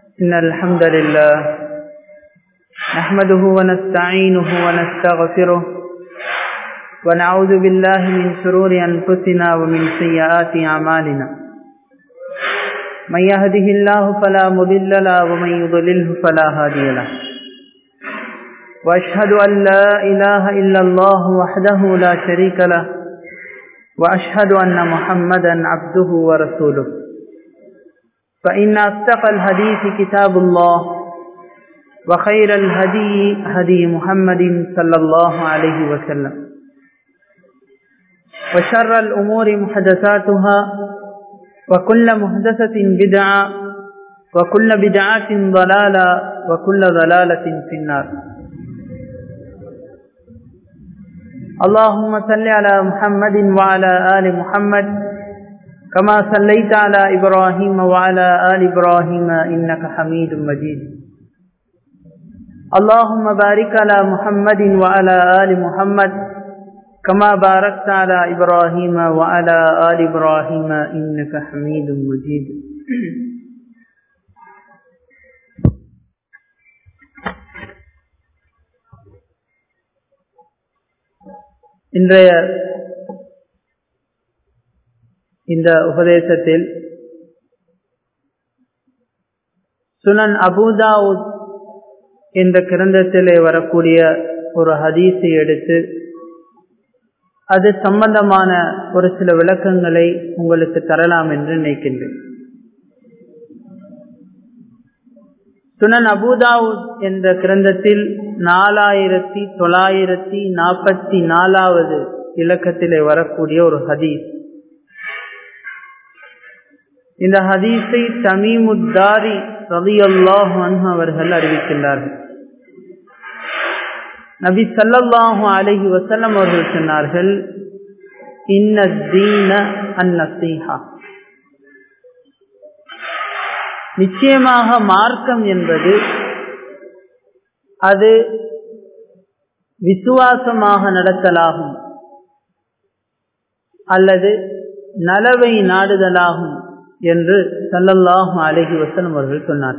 إن الحمد لله نحمده ونستعينه ونستغفره ونعوذ بالله من شرور أنفسنا ومن سيئات أعمالنا من يهده الله فلا مضل له ومن يضلله فلا هادي له وأشهد أن لا إله إلا الله وحده لا شريك له وأشهد أن محمدا عبده ورسوله فإن أصدق الحديث كتاب الله وخير الهدي هدي محمد صلى الله عليه وسلم وشر الأمور محدثاتها وكل محدثة بدعة وكل بدعة ضلالة وكل ضلالة في النار اللهم صل على محمد وعلى آل محمد كما صليت على إبراهيم وعلى آل إبراهيم إنك حميد مجيد اللهم بارك على محمد وعلى آل محمد كما باركت على إبراهيم وعلى آل إبراهيم إنك حميد مجيد இன்றைய இந்த உபதேசத்தில் சுனன் அபுதாவுத் என்ற கிரந்தத்திலே வரக்கூடிய ஒரு ஹதீஸை எடுத்து அது சம்பந்தமான ஒரு சில விளக்கங்களை உங்களுக்கு தரலாம் என்று நினைக்கின்றேன் சுனன் அபுதாவுத் என்ற கிரந்தத்தில் நாலாயிரத்தி தொள்ளாயிரத்தி நாற்பத்தி நாலாவது இலக்கத்திலே வரக்கூடிய ஒரு ஹதீஸ் இந்த ஹதீஸை தமீமுத்தாரி ரவி அல்லாஹ் அவர்கள் அறிவிக்கின்றார்கள் நபி சல்லாஹூ அலஹி வசல்லம் அவர்கள் சொன்னார்கள் இன்னீன அந்நசீஹா நிச்சயமாக மார்க்கம் என்பது அது விசுவாசமாக நடத்தலாகும் அல்லது நலவை நாடுதலாகும் என்று சல்லல்லாஹு அலஹி வசலம் அவர்கள் சொன்னார்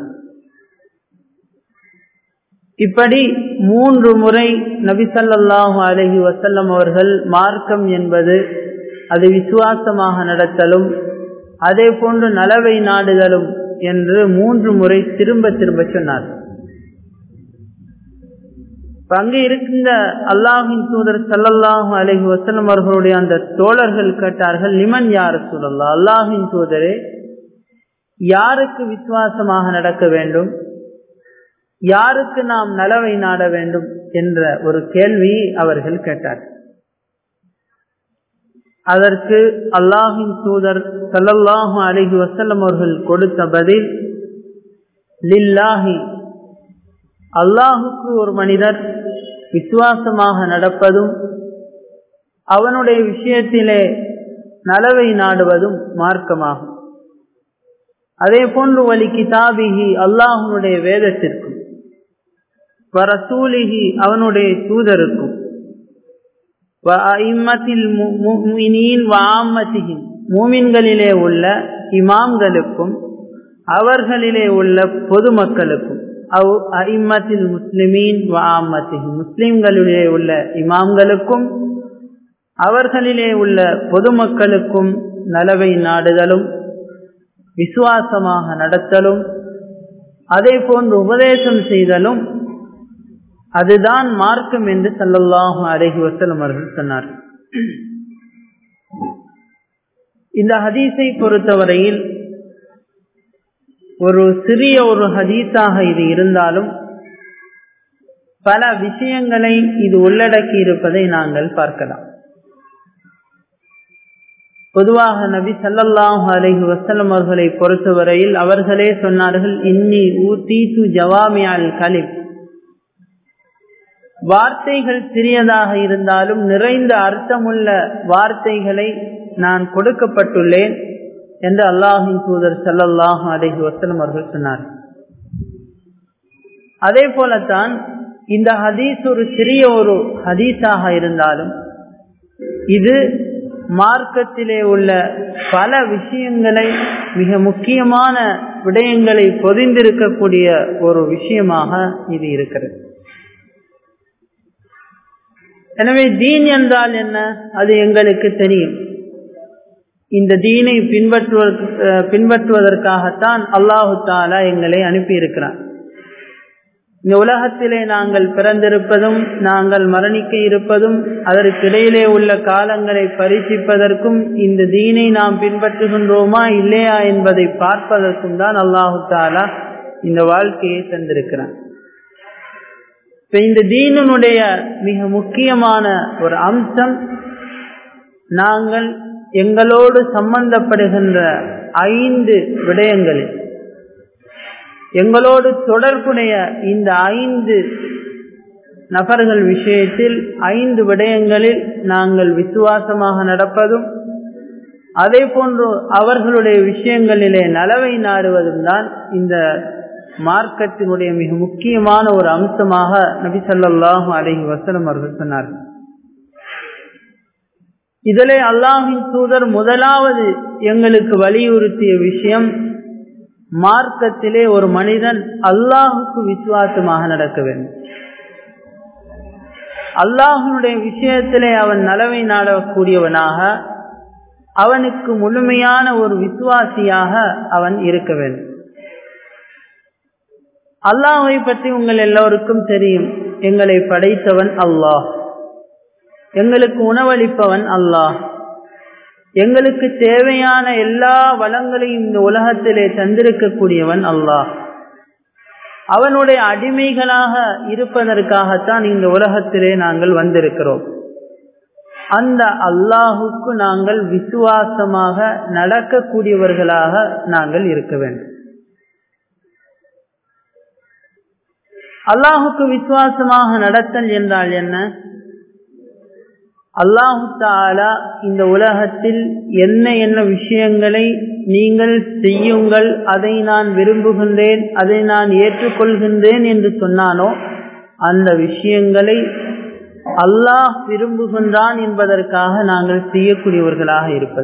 இப்படி மூன்று முறை நபி சல்லாஹு அலஹி வசல்லம் அவர்கள் மார்க்கம் என்பது அது விசுவாசமாக நடத்தலும் அதே போன்று நலவை நாடுதலும் என்று மூன்று முறை திரும்ப திரும்ப சொன்னார் அங்கு இருக்கின்ற அல்லாஹின் தூதர் சல்லல்லாஹு அலஹி வசலம் அவர்களுடைய அந்த தோழர்கள் கேட்டார்கள் லிமன் யார் சூழல்லா அல்லாஹின் தூதரே யாருக்கு விசுவாசமாக நடக்க வேண்டும் யாருக்கு நாம் நலவை நாட வேண்டும் என்ற ஒரு கேள்வியை அவர்கள் கேட்டார் அதற்கு அல்லாஹின் தூதர் சல்லல்லாஹு அலஹி வசல்லம் அவர்கள் கொடுத்த பதில் லில்லாஹி அல்லாஹுக்கு ஒரு மனிதர் விசுவாசமாக நடப்பதும் அவனுடைய விஷயத்திலே நலவை நாடுவதும் மார்க்கமாகும் அதே போன்று வலி கிதாபிகி அல்லாஹனுடைய வேதத்திற்கும் வரசூலிகி அவனுடைய தூதருக்கும் மூமின்களிலே உள்ள இமாம்களுக்கும் அவர்களிலே உள்ள பொதுமக்களுக்கும் அவ் ஐம்மத்தில் முஸ்லிமீன் வாமத்திஹி முஸ்லிம்களிலே உள்ள இமாம்களுக்கும் அவர்களிலே உள்ள பொதுமக்களுக்கும் நலவை நாடுதலும் விசுவாசமாக நடத்தலும் அதே போன்று உபதேசம் செய்தலும் அதுதான் மார்க்கம் என்று சல்லல்லாஹு அலஹி வசலம் அவர்கள் சொன்னார் இந்த ஹதீஸை பொறுத்தவரையில் ஒரு சிறிய ஒரு ஹதீஸாக இது இருந்தாலும் பல விஷயங்களை இது உள்ளடக்கி இருப்பதை நாங்கள் பார்க்கலாம் பொதுவாக நபி சல்லல்லாஹு அலஹி வசலம் அவர்களை பொறுத்தவரையில் அவர்களே சொன்னார்கள் இன்னி ஊத்தீத்து ஜவாமியால் கலிப் வார்த்தைகள் சிறியதாக இருந்தாலும் நிறைந்த அர்த்தமுள்ள வார்த்தைகளை நான் கொடுக்கப்பட்டுள்ளேன் என்று அல்லாஹின் தூதர் சல்லல்லாஹு அலஹி வசலம் அவர்கள் சொன்னார் அதே போலத்தான் இந்த ஹதீஸ் ஒரு சிறிய ஒரு ஹதீஸாக இருந்தாலும் இது மார்க்கத்திலே உள்ள பல விஷயங்களை மிக முக்கியமான விடயங்களை பொதிந்திருக்கக்கூடிய ஒரு விஷயமாக இது இருக்கிறது எனவே தீன் என்றால் என்ன அது எங்களுக்கு தெரியும் இந்த தீனை பின்பற்றுவதற்கு பின்பற்றுவதற்காகத்தான் அல்லாஹு தாலா எங்களை அனுப்பியிருக்கிறான் இந்த உலகத்திலே நாங்கள் பிறந்திருப்பதும் நாங்கள் மரணிக்க இருப்பதும் அதற்கிடையிலே உள்ள காலங்களை பரிசிப்பதற்கும் இந்த தீனை நாம் பின்பற்றுகின்றோமா இல்லையா என்பதை பார்ப்பதற்கும் தான் அல்லாஹு தாலா இந்த வாழ்க்கையை தந்திருக்கிறான் இப்ப இந்த தீனனுடைய மிக முக்கியமான ஒரு அம்சம் நாங்கள் எங்களோடு சம்பந்தப்படுகின்ற ஐந்து விடயங்களில் எங்களோடு தொடர்புடைய இந்த ஐந்து நபர்கள் விஷயத்தில் ஐந்து விடயங்களில் நாங்கள் விசுவாசமாக நடப்பதும் அதே போன்று அவர்களுடைய விஷயங்களிலே நலவை நாடுவதும் தான் இந்த மார்க்கத்தினுடைய மிக முக்கியமான ஒரு அம்சமாக நபி சொல்லாஹு அலஹி வசலம் அவர்கள் சொன்னார்கள் இதிலே அல்லாஹின் தூதர் முதலாவது எங்களுக்கு வலியுறுத்திய விஷயம் மார்க்கத்திலே ஒரு மனிதன் அல்லாஹுக்கு விசுவாசமாக நடக்க வேண்டும் அல்லாஹனுடைய விஷயத்திலே அவன் நலவை நாடக்கூடியவனாக அவனுக்கு முழுமையான ஒரு விசுவாசியாக அவன் இருக்க வேண்டும் அல்லாஹை பற்றி உங்கள் எல்லோருக்கும் தெரியும் எங்களை படைத்தவன் அல்லாஹ் எங்களுக்கு உணவளிப்பவன் அல்லாஹ் எங்களுக்கு தேவையான எல்லா வளங்களையும் இந்த உலகத்திலே தந்திருக்கக்கூடியவன் அல்லாஹ் அவனுடைய அடிமைகளாக இருப்பதற்காகத்தான் இந்த உலகத்திலே நாங்கள் வந்திருக்கிறோம் அந்த அல்லாஹுக்கு நாங்கள் விசுவாசமாக நடக்கக்கூடியவர்களாக நாங்கள் இருக்க வேண்டும் அல்லாஹுக்கு விசுவாசமாக நடத்தல் என்றால் என்ன அல்லாஹு தாலா இந்த உலகத்தில் என்ன என்ன விஷயங்களை நீங்கள் செய்யுங்கள் அதை நான் விரும்புகின்றேன் அதை நான் ஏற்றுக்கொள்கின்றேன் என்று சொன்னானோ அந்த விஷயங்களை அல்லாஹ் விரும்புகின்றான் என்பதற்காக நாங்கள் செய்யக்கூடியவர்களாக இருப்பது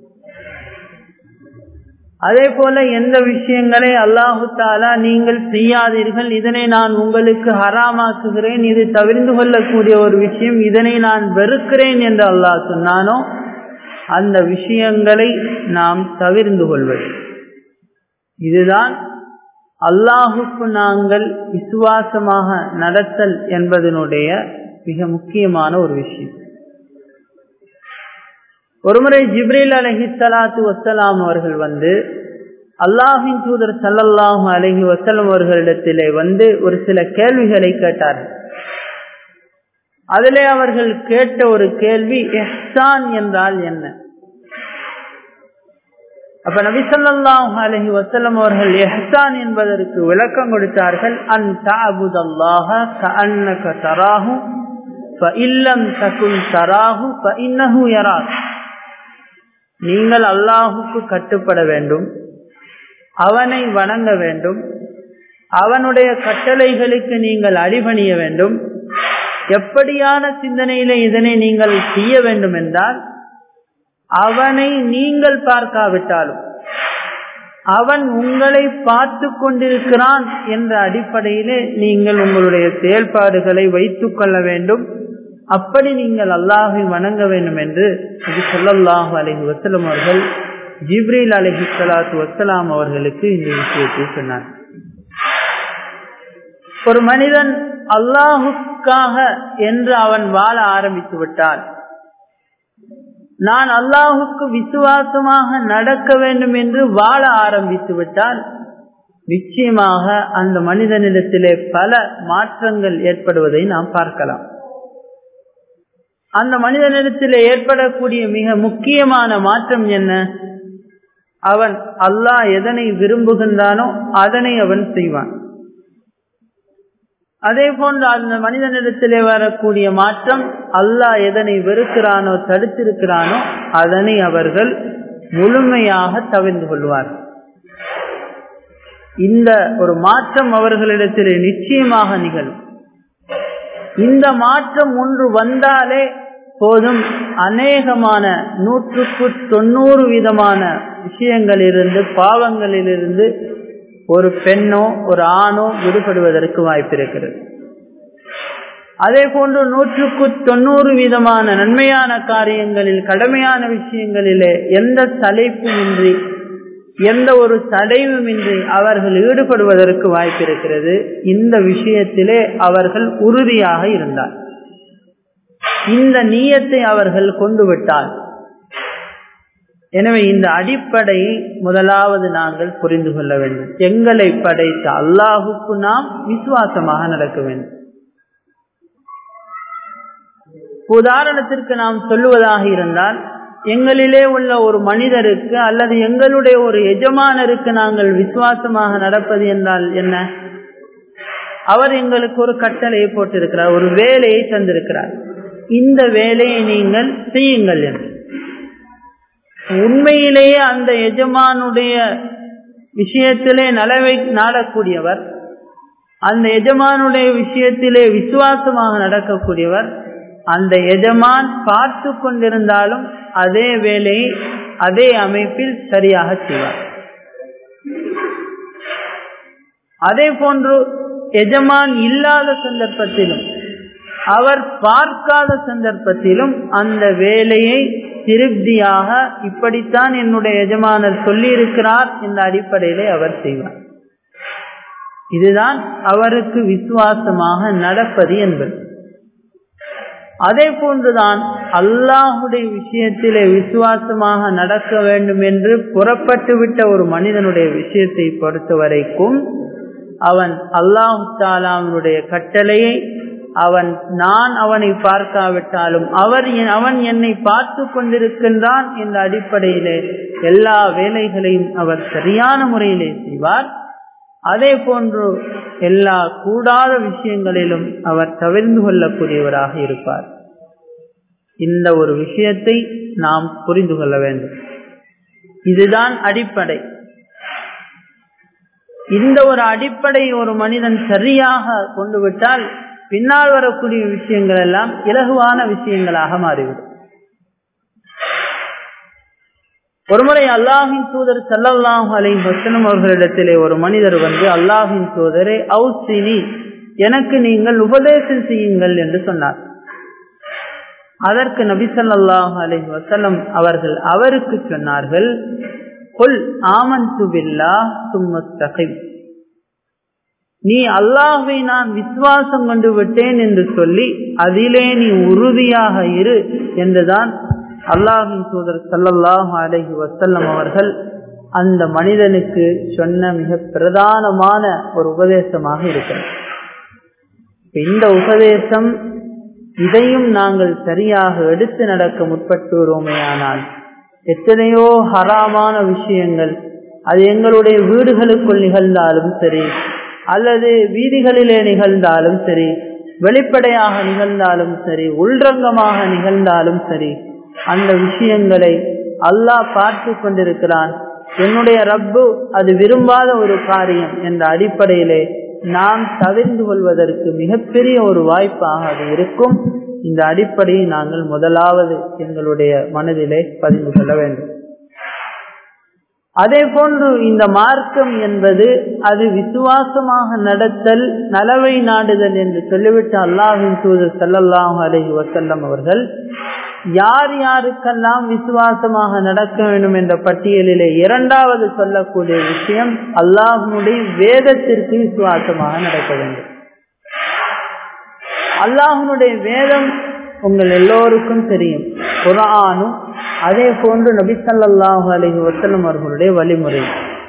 அதே போல எந்த விஷயங்களை அல்லாஹு தாலா நீங்கள் செய்யாதீர்கள் இதனை நான் உங்களுக்கு ஹராமாக்குகிறேன் இது தவிர்ந்து கொள்ளக்கூடிய ஒரு விஷயம் இதனை நான் வெறுக்கிறேன் என்று அல்லாஹ் சொன்னானோ அந்த விஷயங்களை நாம் தவிர்ந்து கொள்வது இதுதான் அல்லாஹுக்கு நாங்கள் விசுவாசமாக நடத்தல் என்பதனுடைய மிக முக்கியமான ஒரு விஷயம் ஒருமுறை ஜிப்ரீல் அலஹி சலாத்து வசலாம் அவர்கள் வந்து அல்லாஹின் தூதர் சல்லல்லாஹு அலஹி வசலம் அவர்களிடத்திலே வந்து ஒரு சில கேள்விகளை கேட்டார்கள் அதிலே அவர்கள் கேட்ட ஒரு கேள்வி எஹ்சான் என்றால் என்ன அப்ப நபிசல்லாஹு அலஹி வசலம் அவர்கள் எஹ்சான் என்பதற்கு விளக்கம் கொடுத்தார்கள் அன் தாபுதல்லாஹ கஅன்னக தராஹு இல்லம் தகுன் தராஹு இன்னஹு யராக் நீங்கள் அல்லாஹுக்கு கட்டுப்பட வேண்டும் அவனை வணங்க வேண்டும் அவனுடைய கட்டளைகளுக்கு நீங்கள் அடிபணிய வேண்டும் எப்படியான சிந்தனையில இதனை நீங்கள் செய்ய வேண்டும் என்றால் அவனை நீங்கள் பார்க்காவிட்டாலும் அவன் உங்களை பார்த்து கொண்டிருக்கிறான் என்ற அடிப்படையிலே நீங்கள் உங்களுடைய செயல்பாடுகளை வைத்துக் கொள்ள வேண்டும் அப்படி நீங்கள் அல்லாஹை வணங்க வேண்டும் என்று இது சொல்லல்லாஹு அலஹி வசலம் அவர்கள் ஜிப்ரீல் அலஹி சலாத்து வசலாம் அவர்களுக்கு இந்த விஷயத்தை சொன்னார் ஒரு மனிதன் அல்லாஹுக்காக என்று அவன் வாழ ஆரம்பித்து விட்டால் நான் அல்லாஹுக்கு விசுவாசமாக நடக்க வேண்டும் என்று வாழ ஆரம்பித்து விட்டால் நிச்சயமாக அந்த மனிதனிடத்திலே பல மாற்றங்கள் ஏற்படுவதை நாம் பார்க்கலாம் அந்த மனிதனிடத்தில் ஏற்படக்கூடிய மிக முக்கியமான மாற்றம் என்ன அவன் அல்லாஹ் எதனை விரும்புகின்றானோ அதனை அவன் செய்வான் அதே போன்று அந்த மனிதனிடத்திலே வரக்கூடிய மாற்றம் அல்லாஹ் எதனை வெறுக்கிறானோ தடுத்திருக்கிறானோ அதனை அவர்கள் முழுமையாக தவிர்ந்து கொள்வார்கள் இந்த ஒரு மாற்றம் அவர்களிடத்திலே நிச்சயமாக நிகழும் இந்த மாற்றம் ஒன்று வந்தாலே போதும் அநேகமான நூற்றுக்கு தொண்ணூறு விதமான விஷயங்களிலிருந்து பாவங்களிலிருந்து ஒரு பெண்ணோ ஒரு ஆணோ விடுபடுவதற்கு வாய்ப்பு இருக்கிறது அதே போன்று நூற்றுக்கு தொண்ணூறு விதமான நன்மையான காரியங்களில் கடமையான விஷயங்களிலே எந்த தலைப்புமின்றி எந்த ஒரு தடைவுமின்றி அவர்கள் ஈடுபடுவதற்கு வாய்ப்பு இருக்கிறது இந்த விஷயத்திலே அவர்கள் உறுதியாக இருந்தார் இந்த நீயத்தை அவர்கள் கொண்டு விட்டால் எனவே இந்த அடிப்படையை முதலாவது நாங்கள் புரிந்து கொள்ள வேண்டும் எங்களை படைத்த அல்லாஹுக்கு நாம் விசுவாசமாக நடக்க வேண்டும் உதாரணத்திற்கு நாம் சொல்லுவதாக இருந்தால் எங்களிலே உள்ள ஒரு மனிதருக்கு அல்லது எங்களுடைய ஒரு எஜமானருக்கு நாங்கள் விசுவாசமாக நடப்பது என்றால் என்ன அவர் எங்களுக்கு ஒரு கட்டளையை போட்டிருக்கிறார் ஒரு வேலையை தந்திருக்கிறார் இந்த வேலையை நீங்கள் செய்யுங்கள் என்று உண்மையிலேயே அந்த எஜமானுடைய விஷயத்திலே நலவை நாடக்கூடியவர் அந்த எஜமானுடைய விஷயத்திலே விசுவாசமாக நடக்கக்கூடியவர் அந்த எஜமான் பார்த்து கொண்டிருந்தாலும் அதே வேலையை அதே அமைப்பில் சரியாக செய்வார் அதே போன்று எஜமான் இல்லாத சந்தர்ப்பத்திலும் அவர் பார்க்காத சந்தர்ப்பத்திலும் அந்த வேலையை திருப்தியாக இப்படித்தான் என்னுடைய எஜமானர் சொல்லி இருக்கிறார் என்ற அடிப்படையிலே அவர் செய்வார் இதுதான் அவருக்கு விசுவாசமாக நடப்பது என்பது அதே போன்றுதான் அல்லாஹுடைய விஷயத்திலே விசுவாசமாக நடக்க வேண்டும் என்று புறப்பட்டு விட்ட ஒரு மனிதனுடைய விஷயத்தை பொறுத்த வரைக்கும் அவன் அல்லாஹு தாலாவுடைய கட்டளையை அவன் நான் அவனை பார்க்காவிட்டாலும் அவர் அவன் என்னை பார்த்து கொண்டிருக்கின்றான் என்ற அடிப்படையிலே எல்லா வேலைகளையும் அவர் சரியான முறையிலே செய்வார் அதே போன்று எல்லா கூடாத விஷயங்களிலும் அவர் தவிர்ந்து கொள்ளக்கூடியவராக இருப்பார் இந்த ஒரு விஷயத்தை நாம் புரிந்து கொள்ள வேண்டும் இதுதான் அடிப்படை இந்த ஒரு அடிப்படை ஒரு மனிதன் சரியாக கொண்டு விட்டால் பின்னால் வரக்கூடிய விஷயங்கள் எல்லாம் இலகுவான விஷயங்களாக மாறிவிடும் ஒருமுறை அல்லாஹின் தூதர் சல்லல்லாஹு அலை வசனம் அவர்களிடத்திலே ஒரு மனிதர் வந்து அல்லாஹின் தூதரை அவுசினி எனக்கு நீங்கள் உபதேசம் செய்யுங்கள் என்று சொன்னார் அதற்கு நபி சல்லாஹு அலை வசலம் அவர்கள் அவருக்கு சொன்னார்கள் கொல் ஆமன் துபில்லா சும்மஸ்தகை நீ அல்லாஹை நான் விசுவாசம் கொண்டு விட்டேன் என்று சொல்லி அதிலே நீ உறுதியாக இரு என்றுதான் அல்லாஹின் தூதர் சல்லல்லாஹு அலஹி வசல்லம் அவர்கள் அந்த மனிதனுக்கு சொன்ன மிக பிரதானமான ஒரு உபதேசமாக இருக்கிறது இந்த உபதேசம் இதையும் நாங்கள் சரியாக எடுத்து நடக்க முற்பட்டுகிறோமே ஆனால் எத்தனையோ ஹராமான விஷயங்கள் அது எங்களுடைய வீடுகளுக்குள் நிகழ்ந்தாலும் சரி அல்லது வீதிகளிலே நிகழ்ந்தாலும் சரி வெளிப்படையாக நிகழ்ந்தாலும் சரி உள்ரங்கமாக நிகழ்ந்தாலும் சரி அந்த விஷயங்களை அல்லாஹ் பார்த்து கொண்டிருக்கிறான் என்னுடைய ரப்பு அது விரும்பாத ஒரு காரியம் என்ற அடிப்படையிலே நாம் தவிர்ந்து கொள்வதற்கு மிகப்பெரிய ஒரு வாய்ப்பாக அது இருக்கும் இந்த அடிப்படையை நாங்கள் முதலாவது எங்களுடைய மனதிலே பதிந்து கொள்ள வேண்டும் அதே போன்று இந்த மார்க்கம் என்பது அது விசுவாசமாக நடத்தல் நலவை நாடுதல் என்று சொல்லிவிட்டு அல்லாஹின் தூதர் சல்லல்லாஹு அலஹி வசல்லம் அவர்கள் யார் யாருக்கெல்லாம் விசுவாசமாக நடக்க வேண்டும் என்ற பட்டியலிலே இரண்டாவது சொல்லக்கூடிய விஷயம் அல்லாஹனுடைய வேதத்திற்கு விசுவாசமாக நடக்க வேண்டும் அல்லாஹனுடைய வேதம் உங்கள் எல்லோருக்கும் தெரியும் குரானும் அதே போன்று நபிசல்லாஹு அலஹி வசலம் அவர்களுடைய வழிமுறை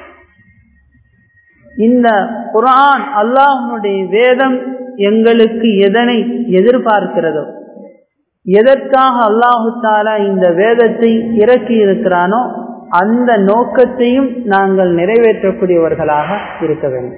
இந்த குரான் அல்லாஹனுடைய வேதம் எங்களுக்கு எதனை எதிர்பார்க்கிறதோ எதற்காக அல்லாஹு தாலா இந்த வேதத்தை இறக்கி இருக்கிறானோ அந்த நோக்கத்தையும் நாங்கள் நிறைவேற்றக்கூடியவர்களாக இருக்க வேண்டும்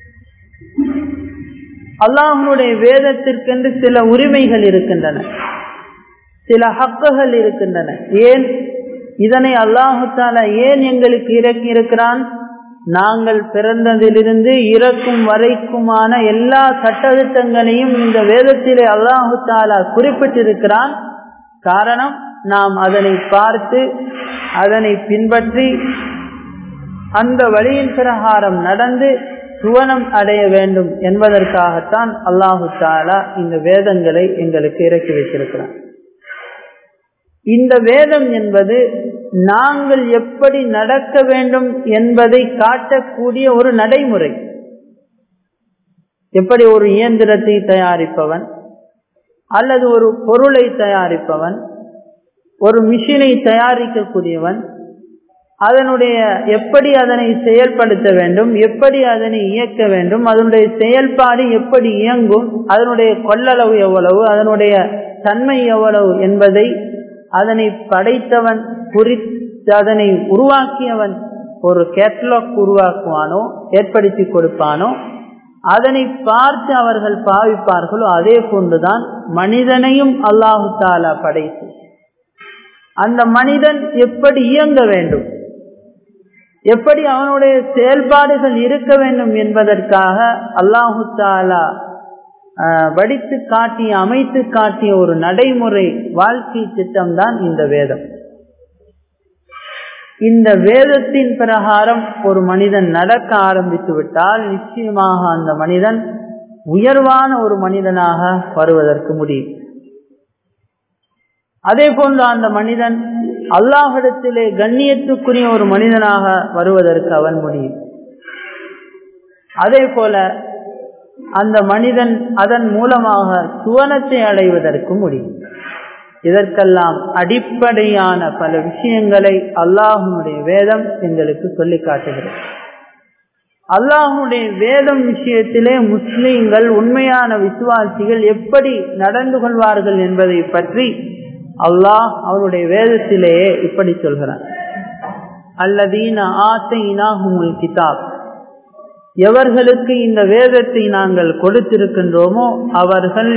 அல்லாஹனுடைய வேதத்திற்கென்று சில உரிமைகள் இருக்கின்றன சில ஹக்குகள் இருக்கின்றன ஏன் இதனை அல்லாஹு தாலா ஏன் எங்களுக்கு இறக்கி இருக்கிறான் நாங்கள் பிறந்ததிலிருந்து இறக்கும் வரைக்குமான எல்லா சட்டத்திட்டங்களையும் இந்த வேதத்திலே அல்லாஹு தாலா குறிப்பிட்டிருக்கிறான் காரணம் நாம் அதனை பார்த்து அதனை பின்பற்றி அந்த வழியின் பிரகாரம் நடந்து சுவனம் அடைய வேண்டும் என்பதற்காகத்தான் அல்லாஹு தாலா இந்த வேதங்களை எங்களுக்கு இறக்கி வைத்திருக்கிறார் இந்த வேதம் என்பது நாங்கள் எப்படி நடக்க வேண்டும் என்பதை காட்டக்கூடிய ஒரு நடைமுறை எப்படி ஒரு இயந்திரத்தை தயாரிப்பவன் அல்லது ஒரு பொருளை தயாரிப்பவன் ஒரு மிஷினை தயாரிக்கக்கூடியவன் அதனுடைய எப்படி அதனை செயல்படுத்த வேண்டும் எப்படி அதனை இயக்க வேண்டும் அதனுடைய செயல்பாடு எப்படி இயங்கும் அதனுடைய கொள்ளளவு எவ்வளவு அதனுடைய தன்மை எவ்வளவு என்பதை அதனை படைத்தவன் குறித்து அதனை உருவாக்கியவன் ஒரு கேட்டலாக் உருவாக்குவானோ ஏற்படுத்தி கொடுப்பானோ அதனை பார்த்து அவர்கள் பாவிப்பார்களோ அதே போன்றுதான் மனிதனையும் அல்லாஹு தாலா படைத்து அந்த மனிதன் எப்படி இயங்க வேண்டும் எப்படி அவனுடைய செயல்பாடுகள் இருக்க வேண்டும் என்பதற்காக அல்லாஹு தாலா வடித்து காட்டிய அமைத்து காட்டிய ஒரு நடைமுறை வாழ்க்கை திட்டம் தான் இந்த வேதம் இந்த வேதத்தின் பிரகாரம் ஒரு மனிதன் நடக்க ஆரம்பித்து விட்டால் நிச்சயமாக அந்த மனிதன் உயர்வான ஒரு மனிதனாக வருவதற்கு முடியும் அதே போன்று அந்த மனிதன் அல்லாஹிடத்திலே கண்ணியத்துக்குரிய ஒரு மனிதனாக வருவதற்கு அவன் முடியும் அதே போல அந்த மனிதன் அதன் மூலமாக சுவனத்தை அடைவதற்கு முடியும் இதற்கெல்லாம் அடிப்படையான பல விஷயங்களை அல்லாஹனுடைய வேதம் எங்களுக்கு சொல்லி காட்டுகிறது அல்லாஹனுடைய வேதம் விஷயத்திலே முஸ்லீம்கள் உண்மையான விசுவாசிகள் எப்படி நடந்து கொள்வார்கள் என்பதை பற்றி அல்லாஹ் அவருடைய வேதத்திலேயே இப்படி சொல்கிறார் அல்லதீன ஆசைனாகுமுல் கிதாப் எவர்களுக்கு இந்த வேதத்தை நாங்கள் கொடுத்திருக்கின்றோமோ அவர்கள்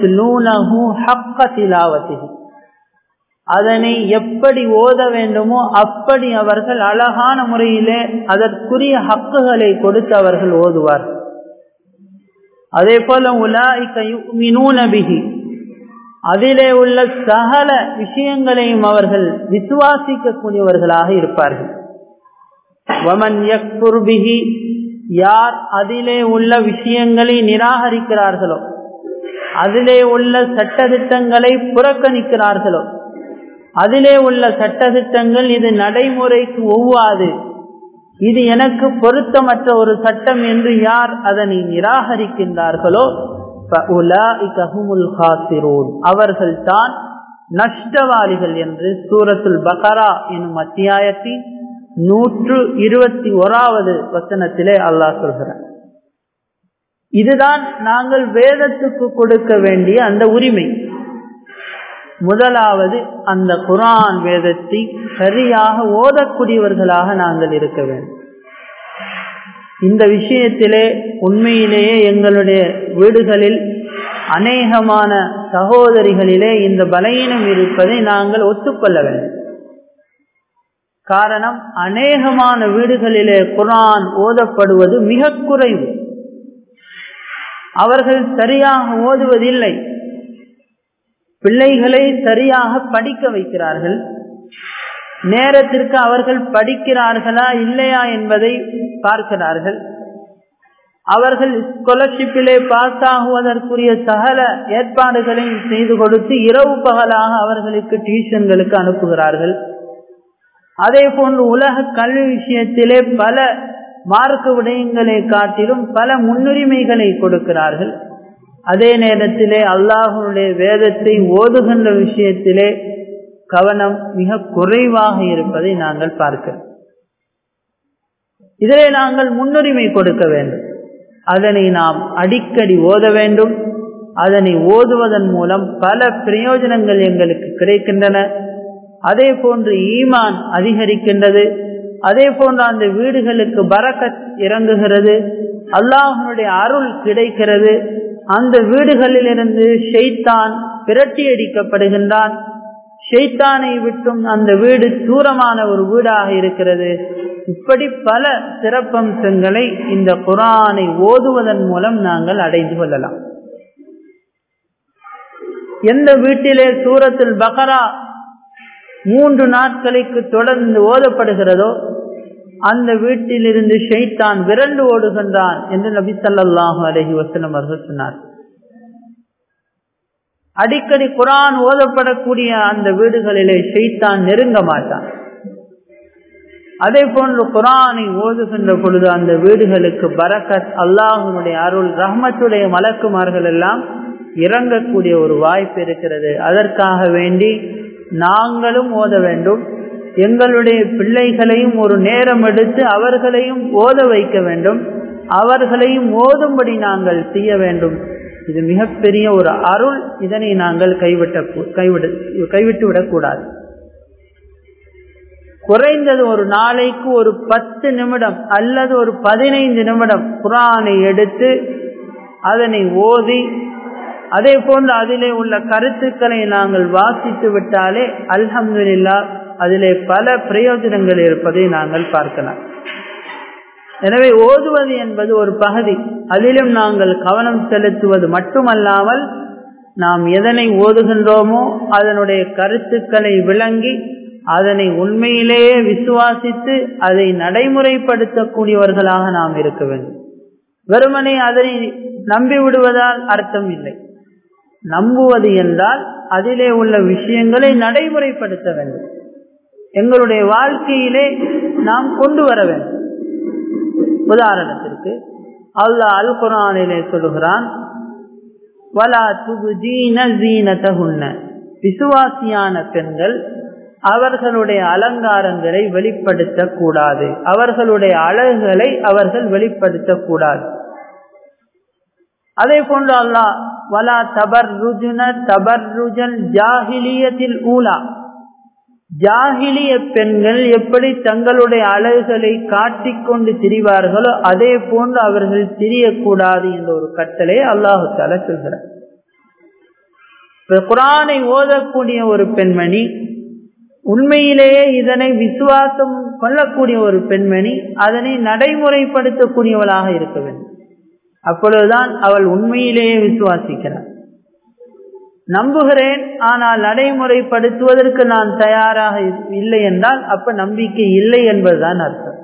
அதனை எப்படி ஓத வேண்டுமோ அப்படி அவர்கள் அழகான முறையிலே அதற்குரிய ஹக்குகளை கொடுத்து அவர்கள் ஓதுவார் அதே போல உலாய்கி அதிலே உள்ள சகல விஷயங்களையும் அவர்கள் விசுவாசிக்கக்கூடியவர்களாக இருப்பார்கள் வமன் யக்புர்பிஹி யார் அதிலே உள்ள விஷயங்களை நிராகரிக்கிறார்களோ அதிலே உள்ள சட்டத்திட்டங்களை புறக்கணிக்கிறார்களோ அதிலே உள்ள சட்டத்திட்டங்கள் இது நடைமுறைக்கு ஒவ்வாது இது எனக்கு பொருத்தமற்ற ஒரு சட்டம் என்று யார் அதனை நிராகரிக்கின்றார்களோ அவர்கள் தான் நஷ்டவாளிகள் என்று சூரத்துல் பகரா எனும் அத்தியாயத்தின் நூற்று இருபத்தி ஓராவது வசனத்திலே அல்லாஹ் சொல்கிறார் இதுதான் நாங்கள் வேதத்துக்கு கொடுக்க வேண்டிய அந்த உரிமை முதலாவது அந்த குரான் வேதத்தை சரியாக ஓதக்கூடியவர்களாக நாங்கள் இருக்க வேண்டும் இந்த விஷயத்திலே உண்மையிலேயே எங்களுடைய வீடுகளில் அநேகமான சகோதரிகளிலே இந்த பலகீனம் இருப்பதை நாங்கள் ஒத்துக்கொள்ள வேண்டும் காரணம் அநேகமான வீடுகளிலே குரான் ஓதப்படுவது மிக குறைவு அவர்கள் சரியாக ஓதுவதில்லை பிள்ளைகளை சரியாக படிக்க வைக்கிறார்கள் நேரத்திற்கு அவர்கள் படிக்கிறார்களா இல்லையா என்பதை பார்க்கிறார்கள் அவர்கள் ஸ்காலர்ஷிப்பிலே பாஸ் ஆகுவதற்குரிய சகல ஏற்பாடுகளையும் செய்து கொடுத்து இரவு பகலாக அவர்களுக்கு டியூஷன்களுக்கு அனுப்புகிறார்கள் அதே போன்று உலக கல்வி விஷயத்திலே பல மார்க்க விடயங்களை காட்டிலும் பல முன்னுரிமைகளை கொடுக்கிறார்கள் அதே நேரத்திலே அல்லாஹனுடைய வேதத்தை ஓதுகின்ற விஷயத்திலே கவனம் மிக குறைவாக இருப்பதை நாங்கள் பார்க்கிறோம் இதிலே நாங்கள் முன்னுரிமை கொடுக்க வேண்டும் அதனை நாம் அடிக்கடி ஓத வேண்டும் அதனை ஓதுவதன் மூலம் பல பிரயோஜனங்கள் எங்களுக்கு கிடைக்கின்றன அதே போன்று ஈமான் அதிகரிக்கின்றது அதே போன்று அந்த வீடுகளுக்கு பறக்கத் இறங்குகிறது அல்லாஹனுடைய அருள் கிடைக்கிறது அந்த வீடுகளிலிருந்து ஷெய்தான் பிரட்டி அடிக்கப்படுகின்றான் ஷெய்தானை விட்டும் அந்த வீடு தூரமான ஒரு வீடாக இருக்கிறது இப்படி பல சிறப்பம்சங்களை இந்த குரானை ஓதுவதன் மூலம் நாங்கள் அடைந்து கொள்ளலாம் எந்த வீட்டிலே சூரத்தில் பகரா மூன்று நாட்களுக்கு தொடர்ந்து ஓதப்படுகிறதோ அந்த வீட்டிலிருந்து ஷெய்தான் விரண்டு ஓடுகின்றான் என்று நபி சல்லாஹூ அலஹி வசலம் அவர்கள் சொன்னார் அடிக்கடி குரான் ஓதப்படக்கூடிய அந்த வீடுகளிலே ஷெய்தான் நெருங்க மாட்டான் அதே போன்று குரானை ஓதுகின்ற பொழுது அந்த வீடுகளுக்கு பரக்கத் அல்லாஹனுடைய அருள் ரஹ்மத்துடைய மலக்குமார்கள் எல்லாம் இறங்கக்கூடிய ஒரு வாய்ப்பு இருக்கிறது அதற்காக வேண்டி நாங்களும் ஓத வேண்டும் எங்களுடைய பிள்ளைகளையும் ஒரு நேரம் எடுத்து அவர்களையும் ஓத வைக்க வேண்டும் அவர்களையும் ஓதும்படி நாங்கள் செய்ய வேண்டும் இது மிகப்பெரிய ஒரு அருள் இதனை நாங்கள் கைவிட்ட கைவிட கைவிட்டு விடக்கூடாது குறைந்தது ஒரு நாளைக்கு ஒரு பத்து நிமிடம் அல்லது ஒரு பதினைந்து நிமிடம் குரானை எடுத்து அதனை ஓதி அதே போன்று அதிலே உள்ள கருத்துக்களை நாங்கள் வாசித்து விட்டாலே அல்ஹம்துல்லா அதிலே பல பிரயோஜனங்கள் இருப்பதை நாங்கள் பார்க்கலாம் எனவே ஓதுவது என்பது ஒரு பகுதி அதிலும் நாங்கள் கவனம் செலுத்துவது மட்டுமல்லாமல் நாம் எதனை ஓதுகின்றோமோ அதனுடைய கருத்துக்களை விளங்கி அதனை உண்மையிலேயே விசுவாசித்து அதை நடைமுறைப்படுத்தக்கூடியவர்களாக நாம் இருக்க வேண்டும் வெறுமனே அதனை நம்பி விடுவதால் அர்த்தம் இல்லை நம்புவது என்றால் அதிலே உள்ள விஷயங்களை நடைமுறைப்படுத்த வேண்டும் எங்களுடைய வாழ்க்கையிலே நாம் கொண்டு வர வேண்டும் உதாரணத்திற்கு அல்லாஹ் அல் குரானிலே சொல்லுகிறான் வலா துபுதீன ஜீனதகுன்ன விசுவாசியான பெண்கள் அவர்களுடைய அலங்காரங்களை வெளிப்படுத்தக் கூடாது அவர்களுடைய அழகுகளை அவர்கள் வெளிப்படுத்தக் அதே போன்று அல்லாஹ் வலா தபர் ருஜுன தபர் ருஜல் ஜாகிலியத்தில் ஊலா ஜாகிலிய பெண்கள் எப்படி தங்களுடைய அழகுகளை காட்டிக்கொண்டு திரிவார்களோ அதே போன்று அவர்கள் திரியக்கூடாது என்ற ஒரு கட்டளை அல்லாஹு தால சொல்கிறார் குரானை ஓதக்கூடிய ஒரு பெண்மணி உண்மையிலேயே இதனை விசுவாசம் கொள்ளக்கூடிய ஒரு பெண்மணி அதனை நடைமுறைப்படுத்தக்கூடியவளாக இருக்க வேண்டும் அப்பொழுதுதான் அவள் உண்மையிலேயே விசுவாசிக்கிறார் நம்புகிறேன் ஆனால் நடைமுறைப்படுத்துவதற்கு நான் தயாராக இல்லை என்றால் அப்ப நம்பிக்கை இல்லை என்பதுதான் அர்த்தம்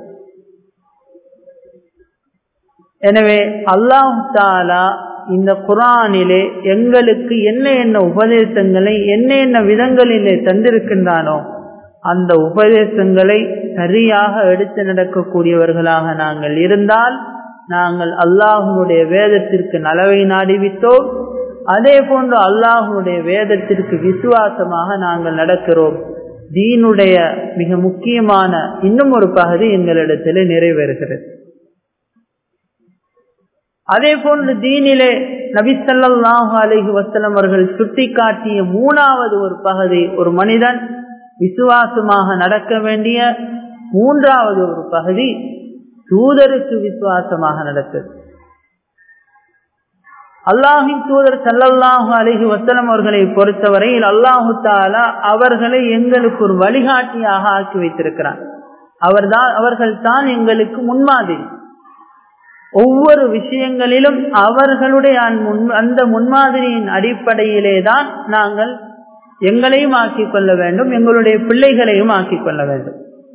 எனவே அல்லாஹ் தாலா இந்த குரானிலே எங்களுக்கு என்ன என்ன உபதேசங்களை என்ன என்ன விதங்களிலே தந்திருக்கின்றானோ அந்த உபதேசங்களை சரியாக எடுத்து நடக்கக்கூடியவர்களாக நாங்கள் இருந்தால் நாங்கள் அல்லாஹனுடைய வேதத்திற்கு நலவை நாடிவிட்டோம் அதே போன்று அல்லாஹனுடைய வேதத்திற்கு விசுவாசமாக நாங்கள் நடக்கிறோம் தீனுடைய மிக முக்கியமான இன்னும் ஒரு பகுதி எங்களிடத்திலே நிறைவேறுகிறது அதே போன்று தீனிலே நபிசல்லாஹு அலிஹி வசலம் அவர்கள் சுட்டி காட்டிய மூணாவது ஒரு பகுதி ஒரு மனிதன் விசுவாசமாக நடக்க வேண்டிய மூன்றாவது ஒரு பகுதி தூதருக்கு விசுவாசமாக நடக்குது அல்லாஹின் தூதர் சல்லல்லாஹு அலிஹி வசலம் அவர்களை பொறுத்தவரையில் அல்லாஹு தாலா அவர்களை எங்களுக்கு ஒரு வழிகாட்டியாக ஆக்கி வைத்திருக்கிறார் அவர்தான் அவர்கள் தான் எங்களுக்கு முன்மாதிரி ஒவ்வொரு விஷயங்களிலும் அவர்களுடைய அந்த முன்மாதிரியின் அடிப்படையிலே தான் நாங்கள் எங்களையும் ஆக்கிக் கொள்ள வேண்டும் எங்களுடைய பிள்ளைகளையும் ஆக்கிக் கொள்ள வேண்டும்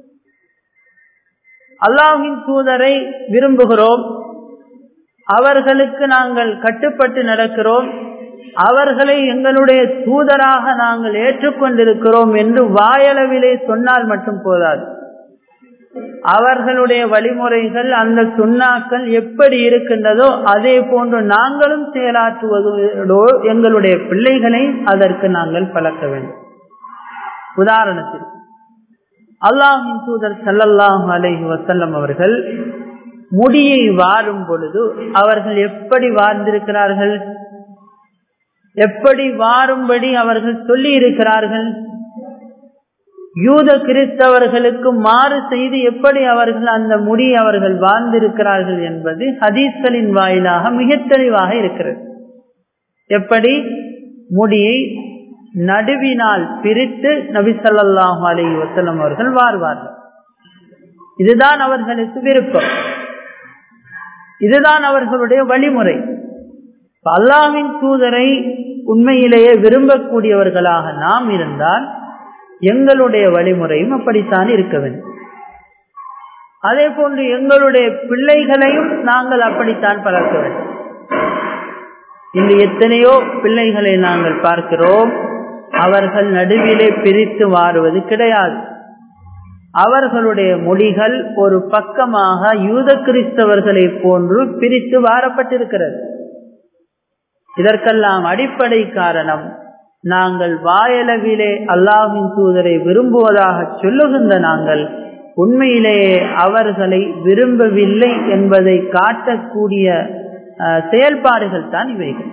அல்லாஹின் தூதரை விரும்புகிறோம் அவர்களுக்கு நாங்கள் கட்டுப்பட்டு நடக்கிறோம் அவர்களை எங்களுடைய தூதராக நாங்கள் ஏற்றுக்கொண்டிருக்கிறோம் என்று வாயளவிலே சொன்னால் மட்டும் போதாது அவர்களுடைய வழிமுறைகள் அந்த சுண்ணாக்கள் எப்படி இருக்கின்றதோ அதே போன்று நாங்களும் செயலாற்றுவதோ எங்களுடைய பிள்ளைகளை அதற்கு நாங்கள் பழக்க வேண்டும் உதாரணத்திற்கு அல்லாஹின் தூதர் சல்லல்லாஹு அலைஹி வசல்லம் அவர்கள் முடியை வாரும் பொழுது அவர்கள் எப்படி வாழ்ந்திருக்கிறார்கள் எப்படி வாரும்படி அவர்கள் சொல்லி இருக்கிறார்கள் யூத கிறிஸ்தவர்களுக்கு மாறு செய்து எப்படி அவர்கள் அந்த முடி அவர்கள் வாழ்ந்திருக்கிறார்கள் என்பது ஹதீஸ்களின் வாயிலாக மிக தெளிவாக இருக்கிறது எப்படி முடியை நடுவினால் பிரித்து நபிசல்லாஹு அலி வசலம் அவர்கள் வாழ்வார்கள் இதுதான் அவர்களுக்கு விருப்பம் இதுதான் அவர்களுடைய வழிமுறை அல்லாவின் தூதரை உண்மையிலேயே விரும்பக்கூடியவர்களாக நாம் இருந்தால் எங்களுடைய வழிமுறையும் அப்படித்தான் இருக்க வேண்டும் அதே போன்று எங்களுடைய பிள்ளைகளையும் நாங்கள் அப்படித்தான் வளர்க்க வேண்டும் இன்று எத்தனையோ பிள்ளைகளை நாங்கள் பார்க்கிறோம் அவர்கள் நடுவிலே பிரித்து மாறுவது கிடையாது அவர்களுடைய மொழிகள் ஒரு பக்கமாக யூத கிறிஸ்தவர்களை போன்று பிரித்து வாரப்பட்டிருக்கிறது இதற்கெல்லாம் அடிப்படை காரணம் நாங்கள் வாயளவிலே அல்லாஹின் தூதரை விரும்புவதாக சொல்லுகின்ற நாங்கள் உண்மையிலேயே அவர்களை விரும்பவில்லை என்பதை காட்டக்கூடிய செயல்பாடுகள் தான் இவைகள்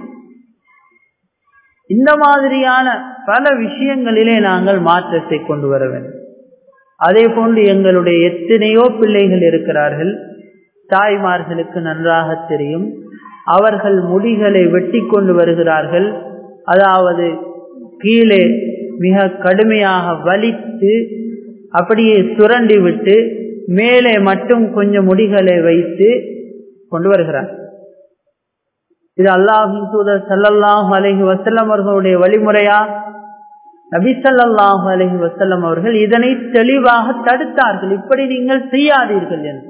இந்த மாதிரியான பல விஷயங்களிலே நாங்கள் மாற்றத்தை கொண்டு வர வேண்டும் அதே போன்று எங்களுடைய எத்தனையோ பிள்ளைகள் இருக்கிறார்கள் தாய்மார்களுக்கு நன்றாக தெரியும் அவர்கள் முடிகளை வெட்டி கொண்டு வருகிறார்கள் அதாவது கீழே மிக கடுமையாக வலித்து அப்படியே சுரண்டி விட்டு மேலே மட்டும் கொஞ்சம் முடிகளை வைத்து கொண்டு வருகிறார் இது அல்லாஹின் தூதர் சல்லல்லாஹு அலஹி வசல்லம் அவர்களுடைய வழிமுறையா நபி சல்லாஹு அலஹி வசல்லம் அவர்கள் இதனை தெளிவாக தடுத்தார்கள் இப்படி நீங்கள் செய்யாதீர்கள் என்று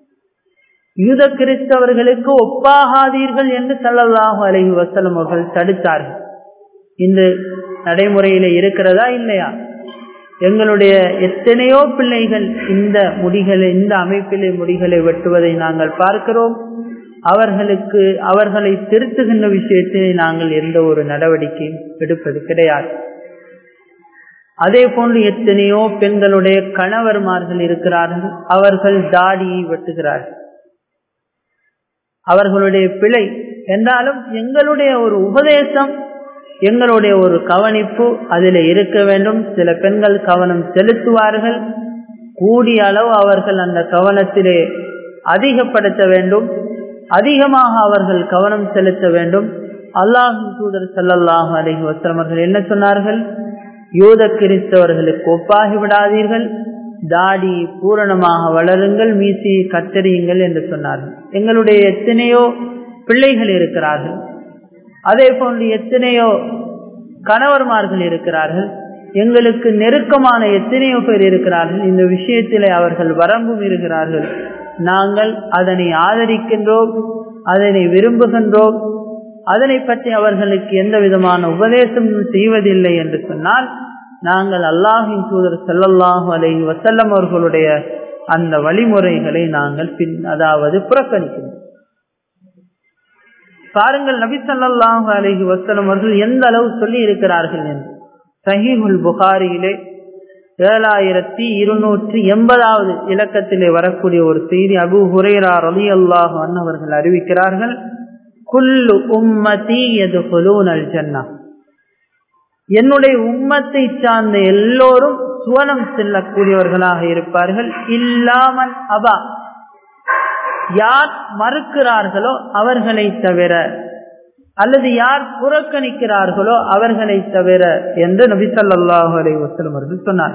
யூத கிறிஸ்தவர்களுக்கு ஒப்பாகாதீர்கள் என்று சல்லல்லாஹு அலஹி வசல்லம் அவர்கள் தடுத்தார்கள் இந்த நடைமுறையில இருக்கிறதா இல்லையா எங்களுடைய எத்தனையோ பிள்ளைகள் இந்த முடிகளை இந்த அமைப்பிலே முடிகளை வெட்டுவதை நாங்கள் பார்க்கிறோம் அவர்களுக்கு அவர்களை திருத்துகின்ற விஷயத்தை நாங்கள் எந்த ஒரு நடவடிக்கையும் எடுப்பது கிடையாது அதே போன்று எத்தனையோ பெண்களுடைய கணவர்மார்கள் இருக்கிறார்கள் அவர்கள் தாடியை வெட்டுகிறார்கள் அவர்களுடைய பிழை என்றாலும் எங்களுடைய ஒரு உபதேசம் எங்களுடைய ஒரு கவனிப்பு அதில் இருக்க வேண்டும் சில பெண்கள் கவனம் செலுத்துவார்கள் கூடிய அளவு அவர்கள் அந்த கவனத்திலே அதிகப்படுத்த வேண்டும் அதிகமாக அவர்கள் கவனம் செலுத்த வேண்டும் அல்லாஹின் தூதர் சல்லல்லாஹு அலஹி வசலமர்கள் என்ன சொன்னார்கள் யூத கிறிஸ்தவர்களுக்கு ஒப்பாகி விடாதீர்கள் தாடி பூரணமாக வளருங்கள் மீசி கத்தரியுங்கள் என்று சொன்னார்கள் எங்களுடைய எத்தனையோ பிள்ளைகள் இருக்கிறார்கள் அதே போன்று எத்தனையோ கணவர்மார்கள் இருக்கிறார்கள் எங்களுக்கு நெருக்கமான எத்தனையோ பேர் இருக்கிறார்கள் இந்த விஷயத்திலே அவர்கள் வரம்பும் இருக்கிறார்கள் நாங்கள் அதனை ஆதரிக்கின்றோம் அதனை விரும்புகின்றோம் அதனை பற்றி அவர்களுக்கு எந்த விதமான உபதேசமும் செய்வதில்லை என்று சொன்னால் நாங்கள் அல்லாஹின் தூதர் செல்லல்லாஹு அலைஹி வசல்லம் அவர்களுடைய அந்த வழிமுறைகளை நாங்கள் பின் அதாவது புறக்கணிக்கிறோம் பாருங்கள் நபி சல்லாஹு அலஹி வசலம் அவர்கள் எந்த அளவு சொல்லி இருக்கிறார்கள் என்று சஹீஹுல் புகாரியிலே ஏழாயிரத்தி இருநூற்றி எண்பதாவது இலக்கத்திலே வரக்கூடிய ஒரு செய்தி அபு ஹுரேரா ரலி அல்லாஹ் அவர்கள் அறிவிக்கிறார்கள் குல்லு உம்மதி எது அல் ஜன்னா என்னுடைய உம்மத்தை சார்ந்த எல்லோரும் சுவனம் செல்லக்கூடியவர்களாக இருப்பார்கள் இல்லாமல் அபா யார் மறுக்கிறார்களோ அவர்களை தவிர அல்லது யார் புறக்கணிக்கிறார்களோ அவர்களை தவிர என்று நபி சொல்லாஹு அலை வசலம் அவர்கள் சொன்னார்